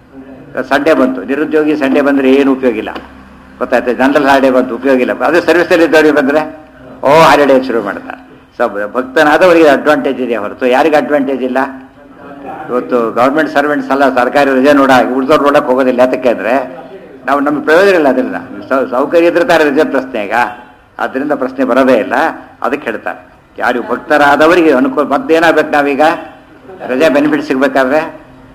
ಸಂಡೇ ಬಂತು ನಿರುದ್ಯೋಗಿ ಸಂಡೇ ಬಂದರೆ ಏನು ಉಪಯೋಗ ಇಲ್ಲ ಗೊತ್ತಾಯ್ತು ಜನರಲ್ ಹಾಲಿಡೇ ಬಂತು ಉಪಯೋಗ ಇಲ್ಲ ಅದೇ ಸರ್ವಿಸಲ್ಲಿ ಇದ್ದವ್ರಿಗೆ ಬಂದರೆ ಓ ಹಾಲಿಡೇ ಶುರು ಮಾಡ್ತಾರೆ ಸೊ ಭಕ್ತನಾದವರಿಗೆ ಅಡ್ವಾಂಟೇಜ್ ಇದೆ ಹೊರತು ಯಾರಿಗೆ ಅಡ್ವಾಂಟೇಜ್ ಇಲ್ಲ ಇವತ್ತು ಗೌರ್ಮೆಂಟ್ ಸರ್ವೆಂಟ್ಸ್ ಅಲ್ಲ ಸರ್ಕಾರಿ ರಜೆ ನೋಡ ಉಳಿದವ್ರು ನೋಡಕ್ಕೆ ಹೋಗೋದಿಲ್ಲ ಯಾತಕ್ಕೆ ಅಂದರೆ ನಾವು ನಮ್ಗೆ ಪ್ರಯೋಜನ ಇಲ್ಲ ಅದರಿಂದ ಸೌ- ಸೌಕರ್ಯ ಇದ್ರೆ ತಾನೇ ರಜೆ ಪ್ರಶ್ನೆ ಈಗ ಅದರಿಂದ ಪ್ರಶ್ನೆ ಬರೋದೇ ಇಲ್ಲ ಅದಕ್ಕೆ ಹೇಳ್ತಾರೆ ಯಾರು ಭಕ್ತರಾದವರಿಗೆ ಅನುಕೂಲ ಮತ್ತೇನಾಗಬೇಕು ನಾವೀಗ ರಜೆ ಬೆನಿಫಿಟ್ ಸಿಗ್ಬೇಕಾದ್ರೆ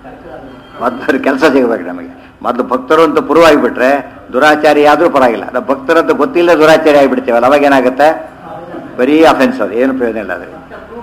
ಮೊದಲು ಕೆಲಸ ಸಿಗ್ಬೇಕು ನಮಗೆ ಮೊದಲು ಭಕ್ತರು ಅಂತ ಪುರು ಆಗಿಬಿಟ್ರೆ ದುರಾಚಾರಿ ಆದರೂ ಪರವಾಗಿಲ್ಲ ನಾವು ಭಕ್ತರಂತ ಗೊತ್ತಿಲ್ಲ ದುರಾಚಾರಿ ಆಗಿಬಿಡ್ತೀವಲ್ಲ ಅವಾಗ ಏನಾಗುತ್ತೆ ಬರೀ ಅಫೆನ್ಸ್ ಅದು ಏನು ಪ್ರಯೋಜನ ಇಲ್ಲ ಅದರಿಂದ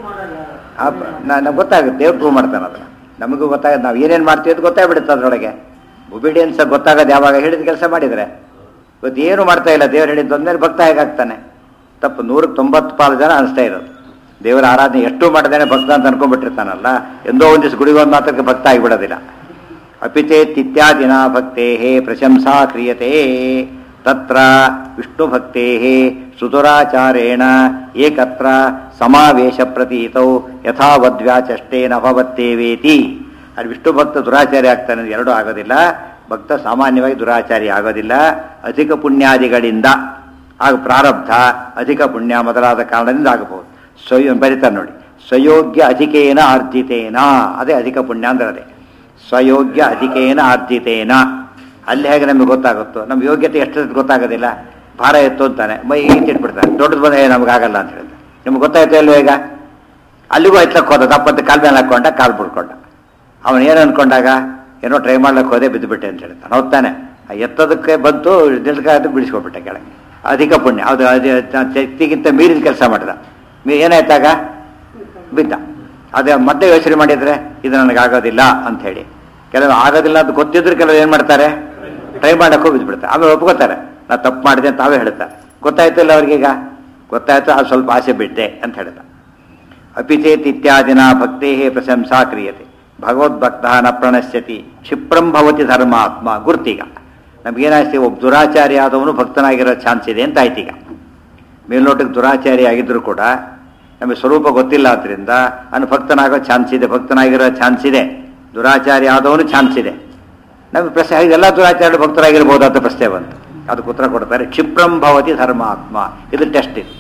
ನಾನು ಗೊತ್ತಾಗುತ್ತೆ ದೇವ್ರು ಪ್ರೂವ್ ಮಾಡ್ತಾನೆ ಅದನ್ನ ನಮಗೂ ಗೊತ್ತಾಗುತ್ತೆ ನಾವು ಏನೇನು ಮಾಡ್ತೀವಿ ಅಂತ ಗೊತ್ತಾಗ್ಬಿಡುತ್ತೆ ಅದರೊಳಗೆ ಒಬಿಡಿಯನ್ಸ್ ಗೊತ್ತಾಗೋದು ಯಾವಾಗ ಹೇಳಿದ ಕೆಲಸ ಮಾಡಿದರೆ ಇವತ್ತು ಏನು ಮಾಡ್ತಾ ಇಲ್ಲ ದೇವ್ರು ಹೇಳಿದ್ದು ಅಂದಮೇಲೆ ಭಕ್ತ ಹೇಗಾಗ್ತಾನೆ ತಪ್ಪು ನೂರಕ್ಕೆ ತೊಂಬತ್ತು ಪಾಲು ಜನ ಅನಿಸ್ತಾ ಇರೋದು ದೇವರ ಆರಾಧನೆ ಎಷ್ಟು ಮಾಡಿದೇನೆ ಭಕ್ತ ಅಂತ ಅನ್ಕೊಂಡ್ಬಿಟ್ಟಿರ್ತಾನಲ್ಲ ಎಂದೋ ಒಂದು ದಿವಸ ಗುಡಿಗೆ ಒಂದು ಮಾತ್ರಕ್ಕೆ ಭಕ್ತ ಆಗಿಬಿಡೋದಿಲ್ಲ ಅಪಿಚೇತ್ ಇತ್ಯಾದಿನ ಭಕ್ತೇ ಪ್ರಶಂಸಾ ಕ್ರಿಯತೆ ತತ್ರ ವಿಷ್ಣು ಭಕ್ತೇ ಸುದುರಾಚಾರೇಣ ಏಕತ್ರ ಸಮಾವೇಶ ಪ್ರತೀತೌ ಯಥಾವದ್ವ್ಯಾಚಷ್ಟೇನ ಭವತ್ತೇವೇತಿ ಅಲ್ಲಿ ವಿಷ್ಣು ಭಕ್ತ ದುರಾಚಾರಿ ಆಗ್ತಾನೆ ಅಂತ ಎರಡೂ ಆಗೋದಿಲ್ಲ ಭಕ್ತ ಸಾಮಾನ್ಯವಾಗಿ ದುರಾಚಾರಿ ಆಗೋದಿಲ್ಲ ಅಧಿಕ ಪುಣ್ಯಾದಿಗಳಿಂದ ಆಗ ಪ್ರಾರಬ್ಧ ಅಧಿಕ ಪುಣ್ಯ ಮೊದಲಾದ ಕಾರಣದಿಂದ ಆಗಬಹುದು ಸ್ವಯ ಬರೀತಾರೆ ನೋಡಿ ಸ್ವಯೋಗ್ಯ ಅಧಿಕೇನ ಆರ್ಜಿತೇನ ಅದೇ ಅಧಿಕ ಪುಣ್ಯ ಅಂದ್ರೆ ಅದೇ ಸ್ವಯೋಗ್ಯ ಅಧಿಕೇನ ಆರ್ಜಿತೇನ ಅಲ್ಲಿ ಹೇಗೆ ನಮಗೆ ಗೊತ್ತಾಗುತ್ತೋ ನಮ್ಮ ಯೋಗ್ಯತೆ ಎಷ್ಟು ಗೊತ್ತಾಗೋದಿಲ್ಲ ಭಾರ ಎತ್ತು ಅಂತಾನೆ ಮೈ ಇಟ್ಬಿಡ್ತಾನೆ ದೊಡ್ಡದು ಬಂದ್ರೆ ನಮಗಾಗಲ್ಲ ಅಂತ ಹೇಳ್ತಾರೆ ನಿಮ್ಗೆ ಗೊತ್ತಾಯ್ತು ಇಲ್ವೋ ಈಗ ಅಲ್ಲಿಗೂ ಎತ್ತಕ್ಕೆ ಹೋದ ತಪ್ಪಂತ ಕಾಲ್ ಮೇಲೆ ಹಾಕೊಂಡ ಕಾಲ್ ಬಿಡ್ಕೊಂಡ ಅವನು ಏನು ಅನ್ಕೊಂಡಾಗ ಏನೋ ಟ್ರೈ ಮಾಡ್ಲಿಕ್ಕೆ ಹೋದೆ ಬಿದ್ದುಬಿಟ್ಟೆ ಅಂತ ಹೇಳ್ತಾನೆ ಹೌದ್ ತಾನೆ ಆ ಎತ್ತೋದಕ್ಕೆ ಬಂತು ನಿಲ್ಕಾದ ಬಿಡಿಸ್ಕೊಬಿಟ್ಟೆ ಕೆಳಗೆ ಅಧಿಕ ಪುಣ್ಯ ಅದು ಅದು ಶಕ್ತಿಗಿಂತ ಮೀರಿದ ಕೆಲಸ ಮಾಡಿದ ಮೀ ಏನಾಯ್ತಾಗ ಬಿದ್ದ ಅದೇ ಮತ್ತೆ ಯೋಚನೆ ಮಾಡಿದ್ರೆ ಇದು ನನಗಾಗೋದಿಲ್ಲ ಅಂತ ಹೇಳಿ ಕೆಲವರು ಆಗೋದಿಲ್ಲ ಅಂತ ಗೊತ್ತಿದ್ರು ಕೆಲವರು ಏನು ಮಾಡ್ತಾರೆ ಟ್ರೈ ಮಾಡಕ್ಕೆ ಹೋಗಿ ಬಿಡ್ತಾರೆ ಆಮೇಲೆ ಒಪ್ಕೋತಾರೆ ನಾ ತಪ್ಪು ಮಾಡಿದೆ ಅಂತ ತಾವೇ ಹೇಳ್ತಾರೆ ಗೊತ್ತಾಯ್ತಿಲ್ಲ ಅವ್ರಿಗೀಗ ಗೊತ್ತಾಯ್ತು ಅದು ಸ್ವಲ್ಪ ಆಸೆ ಬಿಟ್ಟೆ ಅಂತ ಹೇಳ್ದ ಅಪಿಚೇತ್ ಇತ್ಯಾದಿನ ಭಕ್ತೇ ಪ್ರಶಂಸಾ ಕ್ರಿಯತೆ ಭಗವದ್ಭಕ್ತ ನ ಪ್ರಣಶ್ಯತಿ ಕ್ಷಿಪ್ರಂ ಭವತಿ ಧರ್ಮಾತ್ಮ ಗುರ್ತೀಗ ನಮಗೇನಾಯ್ತು ಒಬ್ಬ ದುರಾಚಾರಿ ಆದವನು ಭಕ್ತನಾಗಿರೋ ಚಾನ್ಸ್ ಇದೆ ಅಂತ ಆಯ್ತೀಗ ಮೇಲ್ನೋಟಕ್ಕೆ ದುರಾಚಾರಿ ಆಗಿದ್ರು ಕೂಡ ನಮಗೆ ಸ್ವರೂಪ ಗೊತ್ತಿಲ್ಲ ಆದ್ರಿಂದ ಅವನು ಭಕ್ತನಾಗೋ ಚಾನ್ಸ್ ಇದೆ ಭಕ್ತನಾಗಿರೋ ಚಾನ್ಸ್ ಇದೆ ದುರಾಚಾರಿ ಆದವನು ಚಾನ್ಸ್ ಇದೆ ನಮಗೆ ಪ್ರಶ್ನೆ ಎಲ್ಲ ದುರಾಚಾರ್ಯ ಭಕ್ತರಾಗಿರ್ಬೋದು ಅಂತ ಪ್ರಶ್ನೆ ಬಂತು ಅದಕ್ಕೆ ಉತ್ತರ ಕೊಡ್ತಾರೆ ಕ್ಷಿಪ್ರಂ ಭವತಿ ಧರ್ಮಾತ್ಮ ಇದು ಟೆಸ್ಟ್ ಇದು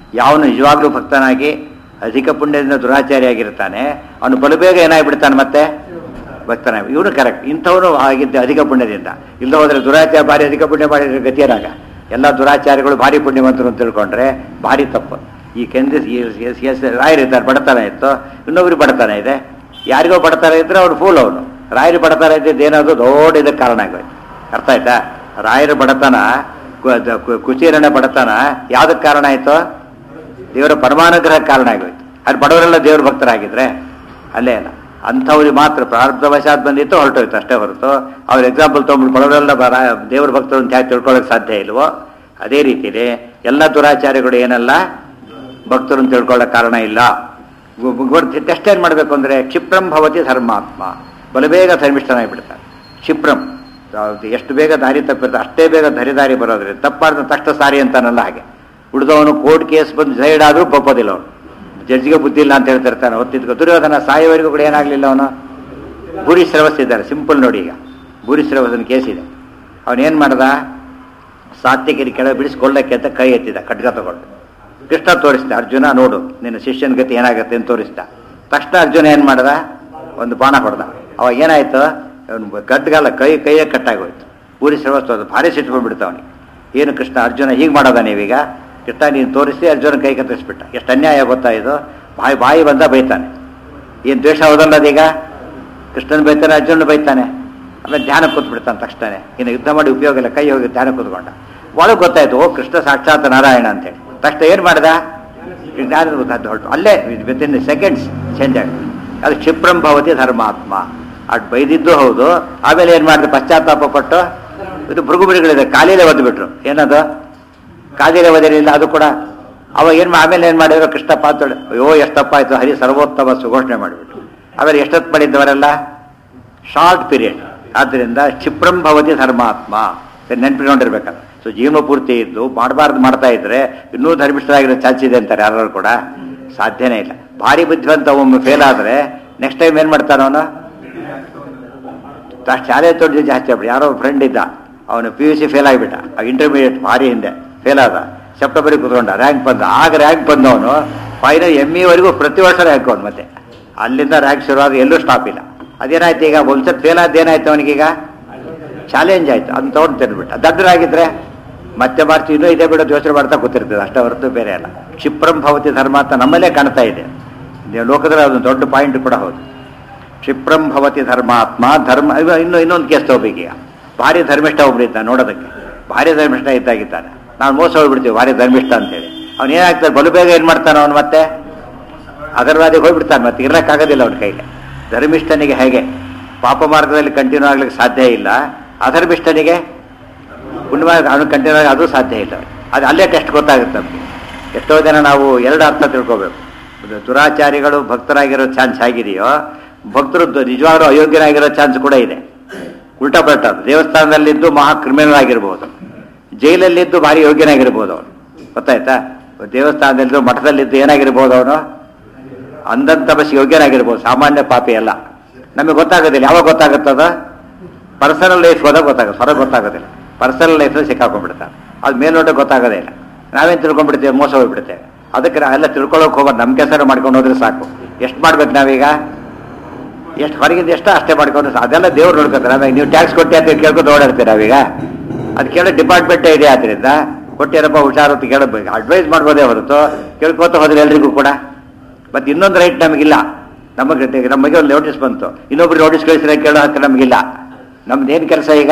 ಯಾವನು ನಿಜವಾಗ್ಲೂ ಭಕ್ತನಾಗಿ ಅಧಿಕ ಪುಣ್ಯದಿಂದ ದುರಾಚಾರಿಯಾಗಿರ್ತಾನೆ ಅವನು ಬಲು ಬೇಗ ಏನಾಗ್ಬಿಡ್ತಾನೆ ಮತ್ತೆ ಭಕ್ತನಾಗಿ ಇವನು ಕರೆಕ್ಟ್ ಇಂಥವನು ಆಗಿದ್ದ ಅಧಿಕ ಪುಣ್ಯದಿಂದ ಇಲ್ಲ ಹೋದ್ರೆ ದುರಾಚಾರ ಭಾರಿ ಅಧಿಕ ಪುಣ್ಯ ಮಾಡಿದ್ರೆ ಗತಿಯರಾಗ ಎಲ್ಲ ದುರಾಚಾರಿಗಳು ಭಾರಿ ಪುಣ್ಯವಂತರು ಅಂತ ತಿಳ್ಕೊಂಡ್ರೆ ಭಾರಿ ತಪ್ಪು ಈ ಕೆಂದಿ ರಾಯರಿದ್ದಾರೆ ಬಡತನ ಇತ್ತು ಇನ್ನೊಬ್ರಿಗೆ ಬಡತನ ಇದೆ ಯಾರಿಗೋ ಬಡತನ ಇದ್ರೆ ಅವ್ನು ಫೂಲ್ ಅವನು ರಾಯರು ಬಡತನ ಇದ್ದಿದ್ದು ಏನಾದ್ರು ದೊಡ್ಡ ಇದಕ್ಕೆ ಕಾರಣ ಆಗೋಯ್ತು ಅರ್ಥ ಆಯ್ತಾ ರಾಯರ ಬಡತನ ಕು- ದ- ಕು- ಕುಚೇರನ ಬಡತನ ಯಾವ್ದಕ್ಕೆ ಕಾರಣ ಆಯ್ತು ದೇವರ ಪರಮಾನುಗ್ರಹ ಕಾರಣ ಆಗೋಯ್ತು ಅದು ಬಡವರೆಲ್ಲ ದೇವ್ರ ಭಕ್ತರಾಗಿದ್ರೆ ಅಲ್ಲೇ ಅಲ್ಲ ಅಂಥವ್ರಿಗೆ ಮಾತ್ರ ಪ್ರಾರಬ್ಧವಶಾತ್ ಬಂದಿತ್ತು ಹೊರಟೋಯ್ತು ಅಷ್ಟೇ ಹೊರತು ಅವ್ರ ಎಕ್ಸಾಂಪಲ್ ತೊಗೊಂಡು ಬಡವರೆಲ್ಲ ಬರ ದೇವ್ರ ಭಕ್ತರು ಅಂತ ಯಾಕೆ ತಿಳ್ಕೊಳ್ಳೋಕೆ ಸಾಧ್ಯ ಇಲ್ವೋ ಅದೇ ರೀತಿಲಿ ಎಲ್ಲ ದುರಾಚಾರ್ಯಗಳು ಏನಲ್ಲ ಭಕ್ತರು ಅಂತ ತಿಳ್ಕೊಳ್ಳೋ ಕಾರಣ ಇಲ್ಲ ಟೆಸ್ಟ್ ಏನು ಮಾಡಬೇಕು ಅಂದರೆ ಕ್ಷಿಪ್ರಂ ಭವತಿ ಧರ್ಮಾತ್ಮ ಬಲು ಬೇಗ ಧರ್ಮಿಷ್ಠನಾಗಿಬಿಡ್ತಾರೆ ಕ್ಷಿಪ್ರಂ ಅದು ಎಷ್ಟು ಬೇಗ ದಾರಿ ತಪ್ಪಿರುತ್ತೆ ಅಷ್ಟೇ ಬೇಗ ದಾರಿ ದಾರಿ ಬರೋದ್ರಿಂದ ತಪ್ಪಾದ ತಕ್ಷಣ ಸಾರಿ ಅಂತಾನಲ್ಲ ಹಾಗೆ ಉಳಿದವನು ಕೋರ್ಟ್ ಕೇಸ್ ಬಂದು ಸೈಡ್ ಆದರೂ ಒಪ್ಪೋದಿಲ್ಲ ಅವನು ಜಡ್ಜಿಗೆ ಬುದ್ಧಿ ಇಲ್ಲ ಅಂತ ಹೇಳ್ತಿರ್ತಾನೆ ಹೊತ್ತಿದ್ಕೋ ದುರ್ಯೋಧನ ಸಾಯೋವರೆಗೂ ಕೂಡ ಏನಾಗಲಿಲ್ಲ ಅವನು ಭೂರಿ ಶ್ರವಸ್ ಇದ್ದಾರೆ ಸಿಂಪಲ್ ನೋಡಿ ಈಗ ಭೂರಿ ಶ್ರವಸನ ಕೇಸ್ ಇದೆ ಅವನೇನು ಮಾಡ್ದ ಸಾತ್ವಿಕರಿ ಕೆಳಗೆ ಬಿಡಿಸ್ಕೊಳ್ಳಕ್ಕೆ ಅಂತ ಕೈ ಎತ್ತಿದ ಖಡ್ಗ ತಗೊಂಡು ಕೃಷ್ಣ ತೋರಿಸ್ದ ಅರ್ಜುನ ನೋಡು ನಿನ್ನ ಶಿಷ್ಯನ ಗತಿ ಏನಾಗತ್ತೆ ಅಂತ ತೋರಿಸ್ದ ತಕ್ಷಣ ಅರ್ಜುನ ಏನು ಮಾಡ್ದ ಒಂದು ಬಾಣ ಹೊಡೆದ ಅವಾಗ ಏನಾಯ್ತು ಅವನು ಗಡ್ಗಲ್ಲ ಕೈ ಕೈಯೇ ಕಟ್ಟಾಗೋಯ್ತು ಪೂರಿ ಶ್ರವಸ್ತು ಭಾರಿ ಸಿಟ್ಟು ಬಂದ್ಬಿಡ್ತು ಅವನಿಗೆ ಏನು ಕೃಷ್ಣ ಅರ್ಜುನ ಹೀಗೆ ಮಾಡೋದ ನೀವೀಗ ಕೃಷ್ಣ ನೀನು ತೋರಿಸಿ ಅರ್ಜುನ ಕೈ ಕತ್ತರಿಸ್ಬಿಟ್ಟ ಎಷ್ಟು ಅನ್ಯಾಯ ಗೊತ್ತಾ ಇದು ಬಾಯಿ ಬಾಯಿ ಬಂದ ಬೈತಾನೆ ಏನು ದ್ವೇಷ ಹೌದಲ್ಲ ಅದೀಗ ಕೃಷ್ಣನ ಬೈತಾನೆ ಅರ್ಜುನ ಬೈತಾನೆ ಆಮೇಲೆ ಧ್ಯಾನ ಕೂತ್ಬಿಡ್ತಾನೆ ತಕ್ಷಣ ಇನ್ನು ಯುದ್ಧ ಮಾಡಿ ಉಪಯೋಗ ಇಲ್ಲ ಕೈ ಹೋಗಿ ಧ್ಯಾನ ಕೂತ್ಕೊಂಡ ಒಳಗೆ ಗೊತ್ತಾಯ್ತು ಓ ಕೃಷ್ಣ ಸಾಕ್ಷಾತ್ ನಾರಾಯಣ ಅಂತೇಳಿ ತಕ್ಷಣ ಏನು ಮಾಡ್ದ ಜ್ಞಾನದ ಗೊತ್ತಾಯ್ತು ಹೊರಟು ಅಲ್ಲೇ ವಿತ್ ಇನ್ ಸೆಕೆಂಡ್ಸ್ ಚೇಂಜ್ ಆಗುತ್ತೆ ಅದು ಕ್ಷಿಪ್ರಂ ಭವತಿ ಧರ್ಮಾತ್ಮ ಅಟ್ ಬೈದಿದ್ದು ಹೌದು ಆಮೇಲೆ ಏನು ಮಾಡಿದೆ ಪಶ್ಚಾತ್ತಾಪ ಪಟ್ಟು ಇದು ಭೃಗುಬಿಡಿಗಳಿದೆ ಕಾಲಿಲೆ ಒದ್ಬಿಟ್ರು ಏನದು ಕಾಲಿಲೆ ಒದರಿಲ್ಲ ಅದು ಕೂಡ ಅವ ಏನು ಆಮೇಲೆ ಏನು ಮಾಡಿದ್ರು ಕೃಷ್ಣ ಪಾತ್ರ ಅಯ್ಯೋ ಎಷ್ಟು ತಪ್ಪಾಯ್ತು ಹರಿ ಸರ್ವೋತ್ತಮ ಸುಘೋಷಣೆ ಮಾಡಿಬಿಟ್ರು ಆಮೇಲೆ ಎಷ್ಟೊತ್ತು ಮಾಡಿದ್ದವರೆಲ್ಲ ಶಾರ್ಟ್ ಪೀರಿಯಡ್ ಆದ್ದರಿಂದ ಕ್ಷಿಪ್ರಂ ಭವತಿ ಧರ್ಮಾತ್ಮ ನೆನ್ಪಿಕೊಂಡಿರ್ಬೇಕಲ್ಲ ಸೊ ಜೀವನ ಪೂರ್ತಿ ಇದ್ದು ಮಾಡಬಾರ್ದು ಮಾಡ್ತಾ ಇದ್ರೆ ಇನ್ನೂ ಧರ್ಮಿಷ್ಠರಾಗಿರೋ ಚಾನ್ಸ್ ಇದೆ ಅಂತಾರೆ ಯಾರು ಕೂಡ ಸಾಧ್ಯನೇ ಇಲ್ಲ ಭಾರಿ ಬುದ್ಧಿವಂತ ಒಮ್ಮೆ ಫೇಲ್ ಆದರೆ ನೆಕ್ಸ್ಟ್ ಟೈಮ್ ಏನು ಮಾಡ್ತಾನ ಅವನು ತಾ- ಶಾಲೆ ತೊಟ್ಟು ಜಾಸ್ತಿ ಆಗ್ಬಿಟ್ಟು ಯಾರೋ ಫ್ರೆಂಡ್ ಇದ್ದ ಅವನು ಪಿ ಯು ಸಿ ಫೇಲ್ ಆಗಿಬಿಟ್ಟ ಇಂಟರ್ಮೀಡಿಯೇಟ್ ಭಾರಿ ಹಿಂದೆ ಫೇಲ್ ಆದ ಸೆಪ್ಟೆಂಬರಿಗೆ ಕುತ್ಕೊಂಡ ರ್ಯಾಂಕ್ ಬಂದ ಆಗ ರ್ಯಾಂಕ್ ಬಂದವನು ಫೈನಲ್ ಎಮ್ ಇವರೆಗೂ ಪ್ರತಿ ವರ್ಷ ರ್ಯಾಂಕ್ ಅವನು ಮತ್ತೆ ಅಲ್ಲಿಂದ ರ್ಯಾಂಕ್ ಶುರುವಾದ ಎಲ್ಲೂ ಸ್ಟಾಪ್ ಇಲ್ಲ ಅದೇನಾಯ್ತು ಈಗ ಒಂದ್ಸತಿ ಫೇಲ್ ಆದ ಏನಾಯ್ತು ಅವನಿಗೀಗ ಚಾಲೆಂಜ್ ಆಯ್ತು ಅಂತ ತಗೊಂಡು ತಿಂದ್ಬಿಟ್ಟ ದಡ್ಡರಾಗಿದ್ರೆ ಮತ್ತೆ ಮಾಡ್ತೀವಿ ಇನ್ನೂ ಇದೇ ಬಿಡೋದು ಯೋಚನೆ ಮಾಡ್ತಾ ಕೂತಿರ್ತದೆ ಅಷ್ಟೇ ಹೊರತು ಬೇರೆ ಅಲ್ಲ ಕ್ಷಿಪ್ರಂ ಭವತಿ ಧರ್ಮ ಅಂತ ನಮ್ಮಲ್ಲೇ ಕಾಣ್ತಾ ಇದೆ ಇದು ಲೋಕದಲ್ಲಿ ಅದೊಂದು ದೊಡ್ಡ ಪಾಯಿಂಟ್ ಕೂಡ ಹೌದು ಕ್ಷಿಪ್ರಂ ಭವತಿ ಧರ್ಮಾತ್ಮ ಧರ್ಮ ಇವ ಇನ್ನು ಇನ್ನೊಂದು ಕೇಸ್ ತಗೋಬೇಕೀಗ ಭಾರಿ ಧರ್ಮಿಷ್ಠ ಒಬ್ಬರಿದ್ದ ನೋಡೋದಕ್ಕೆ ಭಾರಿ ಧರ್ಮಿಷ್ಠ ಇದ್ದಾಗಿದ್ದಾನೆ ನಾವು ಮೋಸ ಹೋಗ್ಬಿಡ್ತೀವಿ ಭಾರಿ ಧರ್ಮಿಷ್ಠ ಅಂತೇಳಿ ಅವ್ನು ಏನಾಗ್ತಾನೆ ಬಲು ಬೇಗ ಏನು ಮಾಡ್ತಾನೆ ಅವನು ಮತ್ತೆ ಅಗರವಾದಿಗೆ ಹೋಗ್ಬಿಡ್ತಾನೆ ಮತ್ತೆ ಇರಕ್ಕಾಗೋದಿಲ್ಲ ಅವನ ಕೈಗೆ ಧರ್ಮಿಷ್ಠನಿಗೆ ಹೇಗೆ ಪಾಪ ಮಾರ್ಗದಲ್ಲಿ ಕಂಟಿನ್ಯೂ ಆಗ್ಲಿಕ್ಕೆ ಸಾಧ್ಯ ಇಲ್ಲ ಅಧರ್ಮಿಷ್ಠನಿಗೆ ಪುಣ್ಯಮಾರ್ಗ ಅವನು ಕಂಟಿನ್ಯೂ ಆಗಿ ಅದು ಸಾಧ್ಯ ಇಲ್ಲ ಅದು ಅಲ್ಲೇ ಟೆಸ್ಟ್ ಗೊತ್ತಾಗುತ್ತೆ ನಮಗೆ ಎಷ್ಟೋ ಜನ ನಾವು ಎರಡು ಅರ್ಥ ತಿಳ್ಕೊಬೇಕು ಇದು ದುರಾಚಾರಿಗಳು ಭಕ್ತರಾಗಿರೋ ಚಾನ್ಸ್ ಆಗಿದೆಯೋ ಭಕ್ತರು ದ- ನಿಜವಾಗ್ಲೂ ಅಯೋಗ್ಯರಾಗಿರೋ ಚಾನ್ಸ್ ಕೂಡ ಇದೆ ಉಲ್ಟಾ ಪಲ್ಟಾ ದೇವಸ್ಥಾನದಲ್ಲಿದ್ದು ಮಹಾ ಕ್ರಿಮಿನಲ್ ಆಗಿರ್ಬೋದು ಜೈಲಲ್ಲಿದ್ದು ಭಾರಿ ಯೋಗ್ಯನಾಗಿರ್ಬೋದು ಅವನು ಗೊತ್ತಾಯ್ತಾ ದೇವಸ್ಥಾನದಲ್ಲಿದ್ದು ಮಠದಲ್ಲಿದ್ದು ಏನಾಗಿರ್ಬೋದು ಅವನು ಅಂದಂತ ಬಸ್ ಯೋಗ್ಯನಾಗಿರ್ಬೋದು ಸಾಮಾನ್ಯ ಪಾಪಿ ಅಲ್ಲ ನಮಗೆ ಗೊತ್ತಾಗೋದಿಲ್ಲ ಯಾವಾಗ ಗೊತ್ತಾಗುತ್ತದ ಪರ್ಸನಲ್ ಲೈಫ್ ಹೋದಾಗ ಗೊತ್ತಾಗುತ್ತೆ ಹೊರಗೆ ಗೊತ್ತಾಗೋದಿಲ್ಲ ಪರ್ಸನಲ್ ಲೈಫಲ್ಲಿ ಸಿಕ್ಕಾಕೊಂಡ್ಬಿಡ್ತಾರೆ ಅದು ಮೇಲ್ನೋಟ ಗೊತ್ತಾಗೋದೇ ಇಲ್ಲ ನಾವೇನು ತಿಳ್ಕೊಂಡ್ಬಿಡ್ತೇವೆ ಮೋಸ ಹೋಗ್ಬಿಡ್ತೇವೆ ಅದಕ್ಕೆ ನಾವೆಲ್ಲ ತಿಳ್ಕೊಳ್ಳೋಕೆ ಹೋಗೋದು ನಮ್ಮ ಕೆಲಸ ಮಾಡ್ಕೊಂಡು ಹೋದ್ರೆ ಸಾಕು ಎಷ್ಟು ಮಾಡ್ಬೇಕು ನಾವೀಗ ಎಷ್ಟು ಹೊರಗಿಂದ ಎಷ್ಟು ಅಷ್ಟೇ ಮಾಡ್ಕೊಂಡು ಸಾ- ಅದೆಲ್ಲ ದೇವ್ರು ನೋಡ್ಕೊತಾರೆ ಆಮೇಲೆ ನೀವು ಟ್ಯಾಕ್ಸ್ ಕೊಟ್ಟಿ ಅಂತ ಕೇಳ್ಕೊಂಡು ಓಡಾಡ್ತೀರ ನಾವೀಗ ಅದು ಕೇಳೋ ಡಿಪಾರ್ಟ್ಮೆಂಟೇ ಇದೆ ಆದ್ರಿಂದ ಕೊಟ್ಟಿರಪ್ಪ ಹುಷಾರು ಅಂತ ಕೇಳಬೇಕು ಅಡ್ವೈಸ್ ಮಾಡ್ಬೋದೇ ಹೊರತು ಕೇಳ್ಕೊತ ಹೋದ್ರೆ ಎಲ್ರಿಗೂ ಕೂಡ ಮತ್ತೆ ಇನ್ನೊಂದು ರೈಟ್ ನಮಗಿಲ್ಲ ನಮಗೆ ನಮಗೆ ಒಂದು ನೋಟಿಸ್ ಬಂತು ಇನ್ನೊಬ್ರು ನೋಟಿಸ್ ಕಳಿಸಿದ್ರೆ ಕೇಳೋ ಹಕ್ಕ ನಮಗಿಲ್ಲ ನಮ್ದು ಏನು ಕೆಲಸ ಈಗ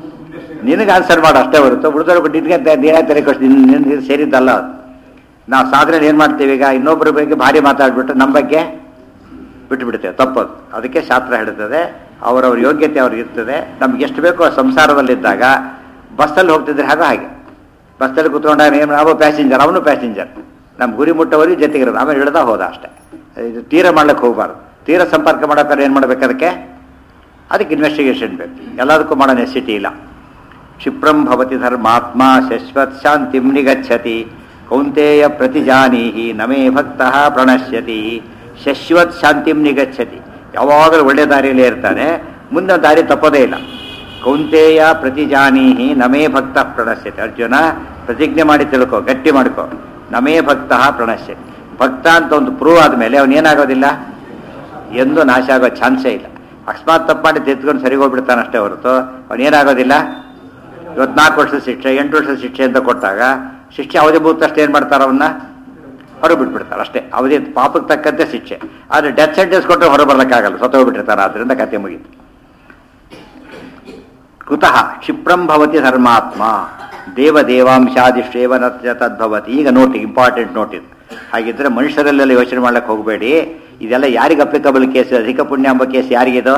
ನಿನಗೆ ಆನ್ಸರ್ ಮಾಡು ಅಷ್ಟೇ ಹೊರತು ಉಳಿದವ್ರು ನಿನಗೆ ನೀನೇ ತೆರೆ ಕಳಿಸಿ ನಿನ್ನ ಸೇರಿದ್ದಲ್ಲ ಅದು ನಾವು ಸಾಧನೆ ಏನು ಮಾಡ್ತೀವಿ ಈಗ ಇನ್ನೊಬ್ಬರ ಬಗ್ಗೆ ಭಾರಿ ಮಾತಾಡ್ಬಿಟ್ಟು ನಮ್ಮ ಬಗ್ಗೆ ಬಿಟ್ಟುಬಿಡ್ತೇವೆ ತಪ್ಪದು ಅದಕ್ಕೆ ಶಾಸ್ತ್ರ ಹೇಳ್ತದೆ ಅವರವ್ರ ಯೋಗ್ಯತೆ ಅವ್ರಿಗೆ ಇರ್ತದೆ ನಮ್ಗೆ ಎಷ್ಟು ಬೇಕೋ ಸಂಸಾರದಲ್ಲಿದ್ದಾಗ ಬಸ್ಸಲ್ಲಿ ಹೋಗ್ತಿದ್ರೆ ಹಾಗೆ ಹಾಗೆ ಬಸ್ಸಲ್ಲಿ ಕೂತ್ಕೊಂಡಾಗ ಏನು ನಾವು ಪ್ಯಾಸೆಂಜರ್ ಅವನು ಪ್ಯಾಸೆಂಜರ್ ನಮ್ಮ ಗುರಿ ಮುಟ್ಟೋವರೆಗೂ ಜೊತೆಗಿರೋದು ಆಮೇಲೆ ಹಿಡ್ದ ಹೋದ ಅಷ್ಟೇ ಇದು ತೀರ ಮಾಡ್ಲಿಕ್ಕೆ ಹೋಗಬಾರ್ದು ತೀರ ಸಂಪರ್ಕ ಮಾಡೋಕ್ಕಾದ್ರೆ ಏನು ಮಾಡ್ಬೇಕು ಅದಕ್ಕೆ ಅದಕ್ಕೆ ಇನ್ವೆಸ್ಟಿಗೇಷನ್ ಬೇಕು ಎಲ್ಲದಕ್ಕೂ ಮಾಡೋ ನೆಸಿಟಿ ಇಲ್ಲ ಕ್ಷಿಪ್ರಂ ಭವತಿ ಧರ್ಮಾತ್ಮ ಶಶ್ವತ್ ಶಾಂತಿಂ ನಿಗಚ್ಚತಿ ಕೌಂತೆಯ ಪ್ರತಿಜಾನೀಹಿ ನಮೇ ಭಕ್ತ ಪ್ರಣಶ್ಯತಿ ಶಶ್ವತ್ ಶಾಂತಿಂ ನಿಗಚ್ಚತಿ ಯಾವಾಗಲೂ ಒಳ್ಳೆ ದಾರಿಯಲ್ಲೇ ಇರ್ತಾನೆ ಮುಂದೆ ದಾರಿ ತಪ್ಪೋದೇ ಇಲ್ಲ ಕೌಂತೆಯ ಪ್ರತಿಜಾನೀಹಿ ನಮೇ ಭಕ್ತ ಪ್ರಣಶ್ಯತಿ ಅರ್ಜುನ ಪ್ರತಿಜ್ಞೆ ಮಾಡಿ ತಿಳ್ಕೊ ಗಟ್ಟಿ ಮಾಡ್ಕೊ ನಮೇ ಭಕ್ತ ಪ್ರಣಶ್ಯ ಭಕ್ತ ಅಂತ ಒಂದು ಪ್ರೂವ್ ಆದಮೇಲೆ ಅವನೇನಾಗೋದಿಲ್ಲ ಎಂದು ನಾಶ ಆಗೋ ಚಾನ್ಸೇ ಇಲ್ಲ ಅಕಸ್ಮಾತ್ ತಪ್ಪು ಮಾಡಿ ತೆಗೆದುಕೊಂಡು ಸರಿ ಹೋಗ್ಬಿಡ್ತಾನೆ ಅಷ್ಟೇ ಹೊರತು ಅವನೇನಾಗೋದಿಲ್ಲ ಇವತ್ತು ನಾಲ್ಕು ವರ್ಷದ ಶಿಕ್ಷೆ ಎಂಟು ವರ್ಷದ ಶಿಕ್ಷೆ ಅಂತ ಕೊಟ್ಟಾಗ ಶಿಕ್ಷೆ ಅವಧಿ ಮುಗಿದ ತಕ್ಷಣ ಏನು ಮಾಡ್ತಾರೆ ಅವನ್ನ ಹೊರಗೆ ಬಿಟ್ಬಿಡ್ತಾರೆ ಅಷ್ಟೇ ಅವಧಿ ಪಾಪಕ್ಕೆ ತಕ್ಕಂತೆ ಶಿಕ್ಷೆ ಆದರೆ ಡೆತ್ ಸೆಂಟೆನ್ಸ್ ಕೊಟ್ಟರೆ ಹೊರ ಬರ್ಲಿಕ್ಕಾಗಲ್ಲ ಸತ್ತೋಗ್ಬಿಟ್ಟಿರ್ತಾರೆ ಆದ್ದರಿಂದ ಕತೆ ಮುಗೀತು ಕುತಃ ಕ್ಷಿಪ್ರಂ ಭವತಿ ಧರ್ಮಾತ್ಮ ದೇವ ದೇವಾಂಶಾದಿಷ್ಟೇವ ನತ್ಯ ತದ್ಭವತಿ ಈಗ ನೋಟ್ ಇಂಪಾರ್ಟೆಂಟ್ ನೋಟ್ ಇದು ಹಾಗಿದ್ರೆ ಮನುಷ್ಯರಲ್ಲೆಲ್ಲ ಯೋಚನೆ ಮಾಡ್ಲಿಕ್ಕೆ ಹೋಗಬೇಡಿ ಇದೆಲ್ಲ ಯಾರಿಗೆ ಅಪ್ಲಿಕಬಲ್ ಕೇಸ್ ಅಧಿಕ ಪುಣ್ಯ ಎಂಬ ಕೇಸ್ ಯಾರಿಗಿದು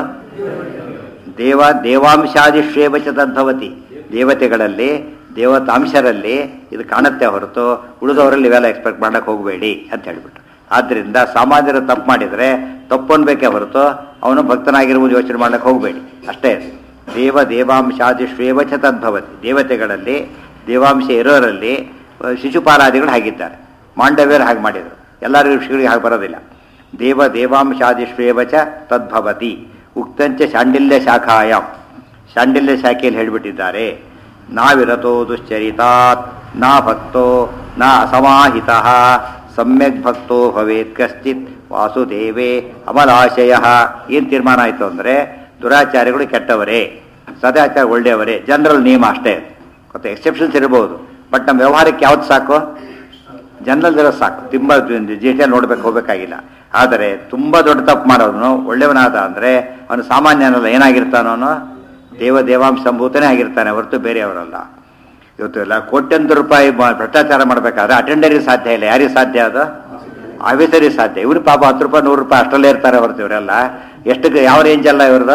ದೇವ ದೇವಾಂಶಾದಿಶ್ರೇವ ಚ ತದ್ಭವತಿ ದೇವತೆಗಳಲ್ಲಿ ದೇವತಾಂಶರಲ್ಲಿ ಇದು ಕಾಣುತ್ತೆ ಹೊರತು ಉಳಿದವರಲ್ಲಿ ಇವೆಲ್ಲ ಎಕ್ಸ್ಪೆಕ್ಟ್ ಮಾಡಕ್ಕೆ ಹೋಗಬೇಡಿ ಅಂತ ಹೇಳ್ಬಿಟ್ಟು ಆದ್ದರಿಂದ ಸಾಮಾನ್ಯರು ತಪ್ಪು ಮಾಡಿದರೆ ತಪ್ಪು ಅನ್ಬೇಕೇ ಹೊರತು ಅವನು ಭಕ್ತನಾಗಿರುವುದು ಯೋಚನೆ ಮಾಡಕ್ಕೆ ಹೋಗಬೇಡಿ ಅಷ್ಟೇ ದೇವ ದೇವಾಂಶಾದಿಶ್ರೇವ ಚ ತದ್ಭವತಿ ದೇವತೆಗಳಲ್ಲಿ ದೇವಾಂಶ ಇರೋರಲ್ಲಿ ಅಹ್, ಶಿಶುಪಾಲಾದಿಗಳು ಹಾಗಿದ್ದಾರೆ ಮಾಂಡವ್ಯರು ಹಾಗೆ ಮಾಡಿದರು ಎಲ್ಲರೂ ಋಷಿಗಳಿಗೆ ಹಾಗೆ ಬರೋದಿಲ್ಲ ದೇವ ದೇವಾಂಶಾದಿಶ್ರೇವ ಚ ತದ್ಭವತಿ ಉಕ್ತಂಚ ಶಾಂಡಿಲ್ಯ ಶಾಖಾಯಾಮ್ ಶಾಂಡಿಲ್ಯ ಶಾಖೆಯಲ್ಲಿ ಹೇಳಿಬಿಟ್ಟಿದ್ದಾರೆ ನಾವಿರತೋ ದುಶ್ಚರಿತಾತ್ ನಾ ಭಕ್ತೋ ನಾ ಅಸಮಾಹಿತ ಸಮ್ಯಕ್ ಭಕ್ತೋ ಭವೇತ್ ಕಶ್ಚಿತ್ ವಾಸುದೇವೇ ಅಮಲಾಶಯ ಏನು ತೀರ್ಮಾನ ಆಯಿತು ಅಂದರೆ ದುರಾಚಾರ್ಯಗಳು ಕೆಟ್ಟವರೇ ಸದಾಚಾರ ಒಳ್ಳೆಯವರೇ ಜನರಲ್ ನಿಯಮ ಅಷ್ಟೇ ಮತ್ತೆ ಎಕ್ಸೆಪ್ಷನ್ಸ್ ಇರಬಹುದು ಬಟ್ ನಮ್ಮ ವ್ಯವಹಾರಕ್ಕೆ ಯಾವ್ದು ಸಾಕು ಜನರಲ್ ಇರೋ ಸಾಕು ತುಂಬ ಜಿಟೆ ನೋಡ್ಬೇಕು ಹೋಗ್ಬೇಕಾಗಿಲ್ಲ ಆದರೆ ತುಂಬ ದೊಡ್ಡ ತಪ್ಪು ಮಾಡೋನು ಒಳ್ಳೆಯವನಾದ ಅಂದರೆ ಅವನು ಸಾಮಾನ್ಯನಲ್ಲ ಏನಾಗಿರ್ತಾನೋ ಅವನು ದೇವ ದೇವಾಂಶ ಸಂಭೂತನೇ ಆಗಿರ್ತಾನೆ ಹೊರತು ಬೇರೆಯವರಲ್ಲ ಇವತ್ತು ಎಲ್ಲ ಕೋಟ್ಯಂತರ ರೂಪಾಯಿ ಬ- ಭ್ರಷ್ಟಾಚಾರ ಮಾಡಬೇಕಾದ್ರೆ ಅಟೆಂಡರಿಗೆ ಸಾಧ್ಯ ಇಲ್ಲ ಯಾರಿಗೆ ಸಾಧ್ಯ ಅದು ಆಫೀಸರಿಗೆ ಸಾಧ್ಯ ಇವ್ರು ಪಾಪ ಹತ್ತು ರೂಪಾಯಿ ನೂರು ರೂಪಾಯಿ ಅಷ್ಟರಲ್ಲೇ ಇರ್ತಾರೆ ಹೊರತು ಇವರೆಲ್ಲ ಎಷ್ಟು ಯಾವ ರೇಂಜ್ ಅಲ್ಲ ಇವ್ರದ್ದು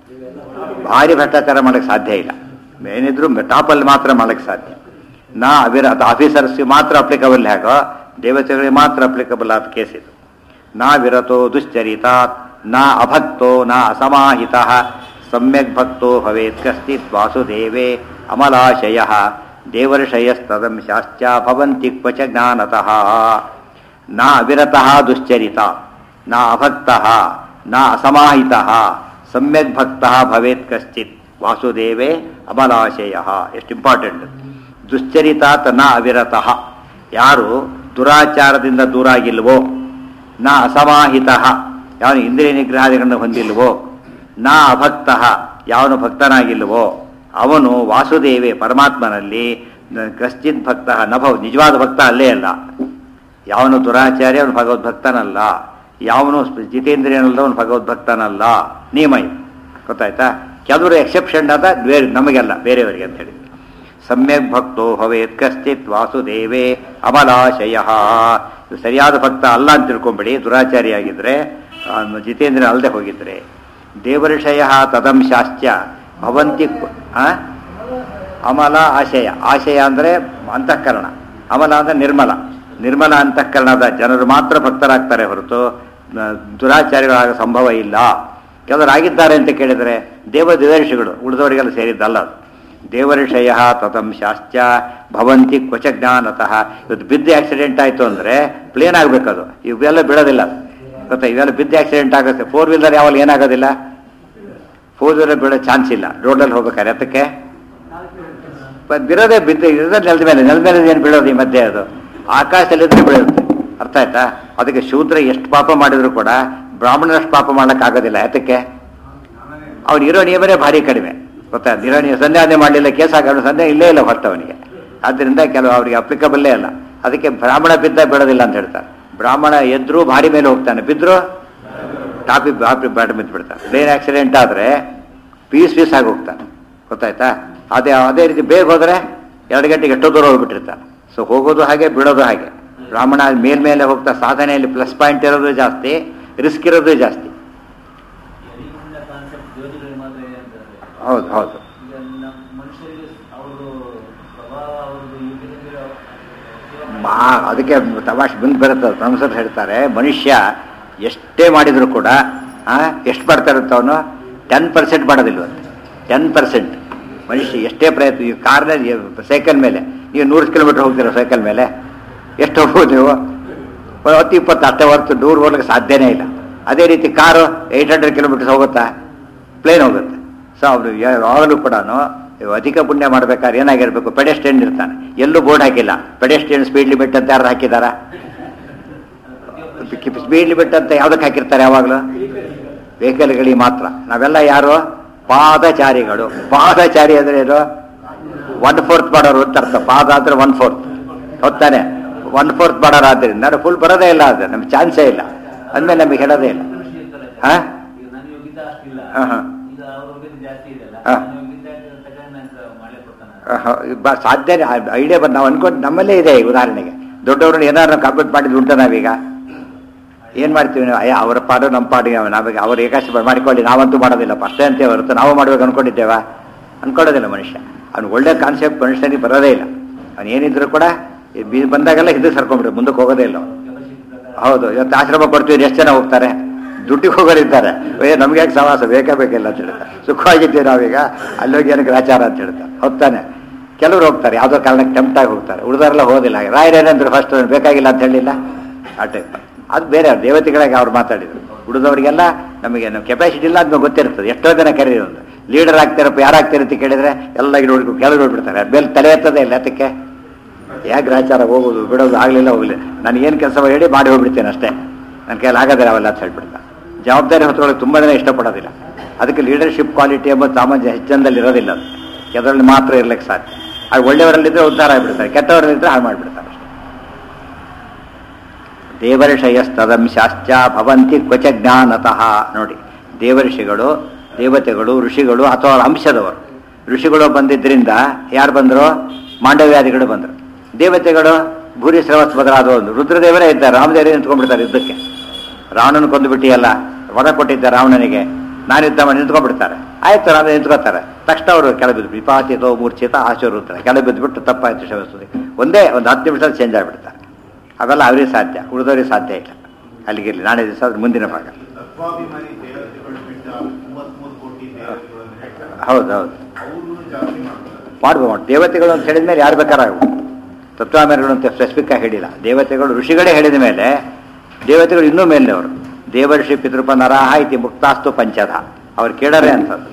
ಭಾರಿ ಭ್ರಷ್ಟಾಚಾರ ಮಾಡಕ್ಕೆ ಸಾಧ್ಯ ಇಲ್ಲ ಏನಿದ್ರು ಟಾಪಲ್ಲಿ ಮಾತ್ರ ಮಾಡಕ್ಕೆ ಸಾಧ್ಯ ನಾ ಅವಿರ ಆಫೀಸರ್ಸ್ಗೆ ಮಾತ್ರ ಅಪ್ಲಿಕಬಲ್ ಹೇಗೋ ದೇವತೆಗಳಿಗೆ ಮಾತ್ರ ಅಪ್ಲಿಕಬಲ್ ಆದ ಕೇಸ್ ಇದು ನಾ ವಿರತೋ ದುಶ್ಚರಿತಾತ್ ನಾ ಅಭಕ್ತೋ ನಾ ಅಸಮಾಹಿತ ಸಮ್ಯಕ್ ಭಕ್ತೋ ಭವೇತ್ ಕಶ್ಚಿತ್ ವಾಸುದೇವೇ ಅಮಲಾಶಯ ದೇವರ್ಷಯಸ್ತದಂಶಾಶ್ಚ ಭವಂತಿ ಕ್ವಚ ಜ್ಞಾನತಃ ನಾ ಅವಿರತಃ ದುಶ್ಚರಿತ ನಾ ಅಭಕ್ತಃ ನಾ ಅಸಮಾಹಿತಃ ಸಮ್ಯಕ್ ಭಕ್ತಃ ಭವೇತ್ ಕಶ್ಚಿತ್ ವಾಸುದೇವೇ ಅಮಲಾಶಯ ಎಷ್ಟು ಇಂಪಾರ್ಟೆಂಟ್ ದುಶ್ಚರಿತಾತ್ ನ ಅವಿರತಃ ಯಾರು ದುರಾಚಾರದಿಂದ ದೂರ ಆಗಿಲ್ವೋ ನ ಅಸಮಾಹಿತ ಯಾವನು ಇಂದ್ರಿಯ ನಿಗ್ರಹಾದಿಗಳನ್ನು ಹೊಂದಿಲ್ವೋ ನ ಅಭಕ್ತ ಯಾವನು ಭಕ್ತನಾಗಿಲ್ವೋ ಅವನು ವಾಸುದೇವೆ ಪರಮಾತ್ಮನಲ್ಲಿ ನ- ಕಶ್ಚಿತ್ ಭಕ್ತ ನಭವ ನಿಜವಾದ ಭಕ್ತ ಅಲ್ಲೇ ಅಲ್ಲ ಯಾವನು ದುರಾಚಾರ್ಯ ಅವನು ಭಗವದ್ಭಕ್ತನಲ್ಲ ಯಾವನು ಜಿತೇಂದ್ರಿಯನಲ್ಲ ಅವನು ಭಗವದ್ಭಕ್ತನಲ್ಲ ನಿಯಮ ಇದು ಗೊತ್ತಾಯ್ತಾ ಕೆಲವರು ಎಕ್ಸೆಪ್ಷನ್ ಆದ ಬೇರೆ ನಮಗೆಲ್ಲ ಬೇರೆಯವರಿಗೆ ಅಂತ ಹೇಳಿ ಸಮ್ಯಕ್ ಭಕ್ತೋ ಭವೇತ್ ಕಶ್ಚಿತ್ ವಾಸುದೇವೇ ಅಮಲಾಶಯ ಇದು ಸರಿಯಾದ ಭಕ್ತ ಅಲ್ಲ ಅಂತ ತಿಳ್ಕೊಂಬಿಡಿ ದುರಾಚಾರಿ ಆಗಿದ್ರೆ ಆ, ಜಿತೇಂದ್ರ ಅಲ್ಲದೆ ಹೋಗಿದ್ರೆ ದೇವರ್ಷಯ ತದಂಶಾಶ್ಚ ಭವಂತಿ ಕು- ಆ? ಅಮಲ ಆಶಯ ಆಶಯ ಅಂದರೆ ಅಂತಃಕರಣ ಅಮಲ ಅಂದರೆ ನಿರ್ಮಲ ನಿರ್ಮಲ ಅಂತಃಕರಣದ ಜನರು ಮಾತ್ರ ಭಕ್ತರಾಗ್ತಾರೆ ಹೊರತು ನ- ದುರಾಚಾರಿಗಳಾಗ ಸಂಭವ ಇಲ್ಲ ಕೆಲವರು ಆಗಿದ್ದಾರೆ ಅಂತ ಕೇಳಿದರೆ ದೇವ ದೇವರ್ಷಿಗಳು ಉಳಿದವರಿಗೆಲ್ಲ ಸೇರಿದ್ದಲ್ಲ ಅದು ದೇವರ್ಷಯ ತತಂಶಾಶ್ಚ ಭವಂತಿ ಕ್ವಚ ಜ್ಞಾನತಃ ಇವತ್ತು ಬಿದ್ದು ಆಕ್ಸಿಡೆಂಟ್ ಆಯಿತು ಅಂದರೆ ಪ್ಲೇನ್ ಆಗಬೇಕದು ಇವೆಲ್ಲ ಬೀಳೋದಿಲ್ಲ ಗೊತ್ತಾ ಇವೆಲ್ಲ ಬಿದ್ದು ಆಕ್ಸಿಡೆಂಟ್ ಆಗುತ್ತೆ ಫೋರ್ ವೀಲರ್ ಯಾವಾಗ ಏನಾಗೋದಿಲ್ಲ ಫೋರ್ ವೀಲರ್ ಬೀಳೋ ಚಾನ್ಸ್ ಇಲ್ಲ ರೋಡಲ್ಲಿ ಹೋಗ್ಬೇಕಾದ್ರೆ ಅದಕ್ಕೆ ಪ- ಬಿರೋದೇ ಬಿದ್ದು ಇರೋದೇ ನೆಲದ ಮೇಲೆ ನೆಲದ ಮೇಲೆ ಏನು ಬೀಳೋದು ಈ ಮಧ್ಯೆ ಅದು ಆಕಾಶದಲ್ಲಿದ್ರೆ ಬೀಳುತ್ತೆ ಅರ್ಥ ಆಯ್ತಾ ಅದಕ್ಕೆ ಶೂದ್ರ ಎಷ್ಟು ಪಾಪ ಮಾಡಿದ್ರು ಕೂಡ ಬ್ರಾಹ್ಮಣರಷ್ಟು ಪಾಪ ಮಾಡಕ್ಕೆ ಆಗೋದಿಲ್ಲ ಯಾತಕ್ಕೆ ಅವ್ನು ಇರೋ ನಿಯಮನೇ ಭಾರಿ ಕಡಿಮೆ ಗೊತ್ತಾ ಇರೋ ನಿಯಮ ಸಂಧ್ಯಾನೆ ಮಾಡಲಿಲ್ಲ ಕೇಸ್ ಹಾಕೋಣ ಸಂಧ್ಯಾ ಇಲ್ಲೇ ಇಲ್ಲ ಹೊರತು ಅವನಿಗೆ ಆದ್ದರಿಂದ ಕೆಲವು ಅವರಿಗೆ ಅಪ್ಲಿಕಬಲ್ಲೇ ಅಲ್ಲ ಅದಕ್ಕೆ ಬ್ರಾಹ್ಮಣ ಬಿದ್ದ ಬೀಳೋದಿಲ್ಲ ಅಂತ ಹೇಳ್ತಾರೆ ಬ್ರಾಹ್ಮಣ ಎದ್ರು ಭಾರಿ ಮೇಲೆ ಹೋಗ್ತಾನೆ ಬಿದ್ರು ಟಾಪಿ ಬಾಪಿ ಬ್ಯಾಟ್ ಬಿದ್ದು ಬಿಡ್ತಾನೆ ಪ್ಲೇನ್ ಆಕ್ಸಿಡೆಂಟ್ ಆದರೆ ಪೀಸ್ ಪೀಸ್ ಆಗಿ ಹೋಗ್ತಾನೆ ಗೊತ್ತಾಯ್ತಾ ಅದೇ ಅದೇ ರೀತಿ ಬೇಗ ಹೋದರೆ ಎರಡು ಗಂಟೆಗೆ ಎಷ್ಟೋ ದೂರ ಹೋಗ್ಬಿಟ್ಟಿರ್ತಾನೆ ಸೊ ಹೋಗೋದು ಹಾಗೆ ಬಿಡೋದು ಹಾಗೆ ಬ್ರಾಹ್ಮಣ ಮೇಲ್ಮೇಲೆ ಹೋಗ್ತಾ ಸಾಧನೆಯಲ್ಲಿ ಪ್ಲಸ್ ಪಾಯಿಂಟ್ ಇರೋದು ಜಾಸ್ತಿ ರಿಸ್ಕ್ ಇರೋದು ಜಾಸ್ತಿ ಎಲ್ಲಿಂದ ಕಾನ್ಸೆಪ್ಟ್ ಜ್ಯೋತಿಗಳಿಗೆ ಮಾತ್ರ ಇದೆ ಅಂತಾರೆ ಹೌದು ಹೌದು ಈಗ ನಮ್ಮ ಮನುಷ್ಯರಿಗೆ ಅವರು ಪ್ರಭಾವ ಅವ್ರದ್ದು ಯೋಗ್ಯತೆ ಮಾ ಅದಕ್ಕೆ ತಮಾಷೆ ಬಂದು ಬರುತ್ತೆ ಸಂಸರ್ ಹೇಳ್ತಾರೆ ಮನುಷ್ಯ ಎಷ್ಟೇ ಮಾಡಿದ್ರು ಕೂಡ ಎಷ್ಟು ಮಾಡ್ತಾ ಇರುತ್ತೆ ಅವನು ಟೆನ್ ಪರ್ಸೆಂಟ್ ಮಾಡೋದಿಲ್ವಂತೆ ಟೆನ್ ಪರ್ಸೆಂಟ್ ಮನುಷ್ಯ ಎಷ್ಟೇ ಪ್ರಯತ್ನ ಈ ಕಾರ್ನಲ್ಲಿ ಸೈಕಲ್ ಮೇಲೆ ನೀವು ನೂರು ಕಿಲೋಮೀಟರ್ ಹೋಗ್ತೀರ ಸೈಕಲ್ ಮೇಲೆ ಎಷ್ಟು ಹೋಗ್ಬೋದು ನೀವು ಒಂದು ಹತ್ತು ಇಪ್ಪತ್ತು ಅಷ್ಟೇ ಹೊರತು ನೂರು ಹೋಗ್ಲಿಕ್ಕೆ ಸಾಧ್ಯನೇ ಇಲ್ಲ ಅದೇ ರೀತಿ ಕಾರು ಏಯ್ಟ್ ಹಂಡ್ರೆಡ್ ಕಿಲೋಮೀಟರ್ಸ್ ಹೋಗುತ್ತಾ ಪ್ಲೇನ್ ಹೋಗುತ್ತೆ ಸೊ ಅವರು ಯಾವಾಗಲೂ ಕೂಡ ಇವ್ ಅಧಿಕ ಪುಣ್ಯ ಮಾಡ್ಬೇಕಾದ್ರೆ ಏನಾಗಿರ್ಬೇಕು ಪೆಡೆಸ್ಟ್ರಿಯನ್ ಇರ್ತಾನೆ ಎಲ್ಲೂ ಬೋರ್ಡ್ ಹಾಕಿಲ್ಲ ಪೆಡೆಸ್ಟ್ರಿಯನ್ ಸ್ಪೀಡ್ ಲಿಮಿಟ್ ಅಂತ ಯಾರು ಹಾಕಿದಾರ ಸ್ಪೀಡ್ ಲಿಮಿಟ್ ಅಂತ ಯಾವ್ದಕ್ಕೆ ಹಾಕಿರ್ತಾರೆ ಯಾವಾಗಲೂ ವೆಹಿಕಲ್ಗಳಿಗೆ ಮಾತ್ರ ನಾವೆಲ್ಲ ಯಾರು ಪಾದಚಾರಿಗಳು ಪಾದಚಾರಿ ಅಂದ್ರೆ ಏನು ಒನ್ ಫೋರ್ತ್ ಮಾಡೋರು ಅಂತ ಅರ್ಥ ಪಾದ ಅಂದ್ರೆ ಒನ್ ಫೋರ್ತ್ ಹೊತ್ತಾನೆ ಒನ್ ಫೋರ್ತ್ ಮಾಡೋರು ಆದ್ದರಿಂದ ಫುಲ್ ಬರೋದೇ ಇಲ್ಲ ಅದು ನಮ್ಗೆ ಚಾನ್ಸೇ ಇಲ್ಲ ಅಂದ್ಮೇಲೆ ನಮಗೆ ಹೇಳೋದೇ ಇಲ್ಲ ಮನುಷ್ಯ ಇರ್ತಾರೆ. ಹಾ? ಈಗ ನನ್ನ ಯೋಗ್ಯತೆ ಅಷ್ಟಿಲ್ಲ ಹಾ, ಹಾ. ಈಗ ಅವ್ರ ಯೋಗ್ಯತೆ ಜಾಸ್ತಿ ಇದೆಯಲ್ಲ ಹಾ. ನನ್ನ ಯೋಗ್ಯತೆ ತಗೊಂಡು ನಂಗೆ ಮಾಡೇ ಕೊಡ್ತಾನೆ ಆಹ್, ಬ- ಸಾಧ್ಯನೇ ಐಡಿಯಾ ಬಂದು ನಾವು ಅನ್ಕೊಂಡು ನಮ್ಮಲ್ಲೇ ಇದೆ ಈಗ ಉದಾಹರಣೆಗೆ ದೊಡ್ಡವ್ರನ್ನ ಏನಾದ್ರು ಕಾಂಪೀಟ್ ಮಾಡಿದ್ದು ಉಂಟ ನಾವೀಗ ಏನ್ ಮಾಡ್ತೀವಿ ನಾವು ಅಯ್ಯ ಅವರ ಪಾಡು ನಮ್ಮ ಪಾಡಿಗೆ ನಾವೀಗ ಅವ್ರು ಏಕಾಶಿ ಮಾಡಿಕೊಳ್ಳಿ ನಾವಂತೂ ಮಾಡೋದಿಲ್ಲಪ್ಪ ಅಷ್ಟೇ ಅಂತ ಹೊರತು ನಾವು ಮಾಡ್ಬೇಕು ಅನ್ಕೊಂಡಿದ್ದೇವ ಅನ್ಕೊಳ್ಳೋದಿಲ್ಲ ಮನುಷ್ಯ ಅವ್ನು ಒಳ್ಳೆ ಕಾನ್ಸೆಪ್ಟ್ ಮನುಷ್ಯನಿಗೆ ಬರೋದೇ ಇಲ್ಲ ಅವ್ನು ಏನಿದ್ರು ಕೂಡ ಈ ಬಿ- ಬಂದಾಗೆಲ್ಲ ಹಿಂದೆ ಸರ್ಕೊಂಡ್ಬಿಡು ಮುಂದಕ್ಕೆ ಹೋಗೋದೇ ಇಲ್ಲ ಅವ್ನು. ಕೆಪಾಸಿಟಿ ಪ್ರಕಾರ ಹೌದು ಇವತ್ತು ಆಶ್ರಮ ಕೊಡ್ತೀವಿ ಎಷ್ಟು ಜನ ಹೋಗ್ತಾರೆ ದುಡ್ಡಿಗೆ ಹೋಗೋರಿದ್ದಾರೆ ಏ ನಮ್ಗೆ ಯಾಕೆ ಸವಾಸ ಬೇಕೇ ಬೇಕಿಲ್ಲ ಅಂತ ಹೇಳ್ತಾರೆ ಸುಖವಾಗಿದ್ದೀವಿ ನಾವೀಗ ಅಲ್ಲೋಗಿ ಏನಕ್ಕೆ ಆಚಾರ ಅಂತ ಹೇಳ್ತಾರೆ ಹೌದಾನೆ ಕೆಲವರು ಹೋಗ್ತಾರೆ ಯಾವುದೋ ಕಾರಣಕ್ಕೆ ಟೆಂಪ್ಟ್ ಆಗಿ ಹೋಗ್ತಾರೆ ಉಳಿದವರೆಲ್ಲ ಹೋದಿಲ್ಲ ಹಾಗೆ ರಾಯರು ಏನಂದ್ರೆ ಫಸ್ಟ್ ಬೇಕಾಗಿಲ್ಲ ಅಂತ ಹೇಳಿಲ್ಲ ಆ ಟೈಪ್ ಅದು ಬೇರೆ ಅವ್ರು ದೇವತೆಗಳಿಗೆ ಅವ್ರು ಮಾತಾಡಿದ್ರು ಉಳಿದವರಿಗೆಲ್ಲ ನಮಗೆ ನಮ್ಮ ಕೆಪಾಸಿಟಿ ಇಲ್ಲ ಅಂತ ಗೊತ್ತಿರ್ತದೆ ಎಷ್ಟೋ ಜನ ಕರೀದು ಲೀಡರ್ ಆಗ್ತಾರಪ್ಪ ಯಾರು ಆಗ್ತೀರ ಅಂತ ಕೇಳಿದ್ರೆ ಎಲ್ಲ ಈಗ ನೋಡಿ ಕೆಳಗೆ ನೋಡ್ಬಿಡ್ತಾರೆ ಮೇಲೆ ತಲೆ ಎತ್ತದೇ ಇಲ್ಲ ಅದಕ್ಕೆ ಯಾಕೆ ಗ್ರಾಚಾರ ಹೋಗೋದು ಬಿಡೋದು ಆಗಲಿಲ್ಲ ಹೋಗಲಿ ನನಗೇನು ಕೆಲಸ ಹೇಳಿ ಮಾಡಿ ಹೋಗ್ಬಿಡ್ತೇನೆ ಅಷ್ಟೇ ನನ್ನ ಕೈಯಲ್ಲಿ ಆಗೋದಿಲ್ಲ ಅವೆಲ್ಲ ಅಂತ ಹೇಳ್ಬಿಡ್ತಾ ಜವಾಬ್ದಾರಿ ಹೊತ್ಕೊಳ್ಳೋಕೆ ತುಂಬ ಜನ ಇಷ್ಟಪಡೋದಿಲ್ಲ ಅದಕ್ಕೆ ಲೀಡರ್ಶಿಪ್ ಕ್ವಾಲಿಟಿ ಎಂಬ ಸಾಮಾನ್ಯ ಹೆಚ್ಚಂದಲ್ಲಿ ಇರೋದಿಲ್ಲ ಅದು ಕೆಲವರಲ್ಲಿ ಮಾತ್ರ ಇರ್ಲಿಕ್ಕೆ ಸಾಧ್ಯ ಅದು ಒಳ್ಳೆಯವರಲ್ಲಿದ್ದರೆ ಉದ್ಧಾರ ಆಗಿಬಿಡ್ತಾರೆ ಕೆಟ್ಟವರಲ್ಲಿದ್ದರೆ ಹಾಳು ಮಾಡಿಬಿಡ್ತಾರೆ ಅಷ್ಟೇ ದೇವರ್ಷಯಸ್ತದಂಶಾಶ್ಚ ಭವಂತಿ ಕ್ವಚ ಜ್ಞಾನತಃ ನೋಡಿ ದೇವರ್ಷಿಗಳು ದೇವತೆಗಳು ಋಷಿಗಳು ಅಥವಾ ಅವ್ರ ಅಂಶದವರು ಋಷಿಗಳು ಬಂದಿದ್ದರಿಂದ ಯಾರು ಬಂದರು ಮಾಂಡವ್ಯಾದಿಗಳು ಬಂದರು ದೇವತೆಗಳು ಭೂರಿ ಶ್ರವಸ್ ಬದಲಾದವರು ರುದ್ರದೇವರೇ ಇದ್ದಾರೆ ರಾಮದೇವರೇ ನಿಂತ್ಕೊಂಡ್ಬಿಡ್ತಾರೆ ಯುದ್ಧಕ್ಕೆ ರಾವಣನ ಕೊಂದು ಬಿಟ್ಟಿಯಲ್ಲ ವರ ಕೊಟ್ಟಿದ್ದ ರಾವಣನಿಗೆ ನಾನು ಯುದ್ಧ ಮಾಡಿ ನಿಂತ್ಕೊಂಡ್ಬಿಡ್ತಾರೆ ಆಯ್ತು ರಾಮ ನಿಂತ್ಕೋತಾರೆ ತಕ್ಷಣ ಅವರು ಕೆಳಬಿದ್ದು ವಿಪಾತಿತೋ ಮೂರ್ಛಿತ ಆಶೋರುತ್ತಾರೆ ಕೆಳಬಿದ್ದು ಬಿಟ್ಟು ತಪ್ಪಾಯ್ತು ಶ್ರವಸ್ತುತಿ ಒಂದೇ ಒಂದು ಹತ್ತು ನಿಮಿಷದಲ್ಲಿ ಚೇಂಜ್ ಆಗಿಬಿಡ್ತಾರೆ ಅವೆಲ್ಲ ಅವ್ರಿಗೆ ಸಾಧ್ಯ ಉಳಿದವ್ರಿಗೆ ಸಾಧ್ಯ ಇಲ್ಲ ಅಲ್ಲಿಗೆ ಇರಲಿ ನಾಳೆ ದಿವಸ ಅದ್ರ ಮುಂದಿನ ಭಾಗ ತತ್ವಾಭಿಮಾನಿ ದೇವತೆಗಳು ಬಿಟ್ಟ ಮೂವತ್ಮೂರು ಕೋಟಿ ದೇವತೆಗಳನ್ನು ಹೇಳ್ತಾರೆ ಹೌದು ಹೌದು ಅವ್ರು ಜಾಸ್ತಿ ಮಾಡ್ತಾರೆ ಮಾಡ್ಬೋದು ದೇವತೆಗಳು ಅಂತ ಹೇಳಿದ ಮೇಲೆ ಯಾರು ಬೇಕಾರಾಗು ತತ್ವಾಮೇರಗಳು ಅಂತ ಸ್ಪೆಸಿಫಿಕ್ ಆಗಿ ಹೇಳಿಲ್ಲ ದೇವತೆಗಳು ಋಷಿಗಳೇ ಹೇಳಿದ ಮೇಲೆ ದೇವತೆಗಳು ಇನ್ನೂ ಮೇಲೆ ಅವರು ದೇವರ್ಷಿ ಪಿತೃಪ ನರಾಹ ಇತಿ ಮುಕ್ತಾಸ್ತು ಪಂಚಧ ಅವ್ರು ಕೇಳರೆ ಅಂತದ್ದು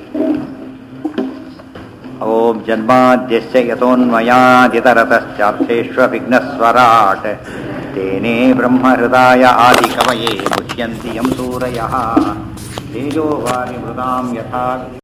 ಓಂ ಜನ್ಮಾದ್ಯಸ್ಯ ಯಥೋನ್ಮಯಾದಿತರತಶ್ಚಾರ್ಥೇಶ್ವ ವಿಘ್ನಸ್ವರಾಟ್ ತೇನೇ ಬ್ರಹ್ಮಹೃದಾಯ ಆದಿಕವಯೇ ಮುಚ್ಯಂತಿ ಯಂ ಸೂರಯಃ ತೇಜೋ ವಾರಿ ಮೃದಾಂ ಯಥಾ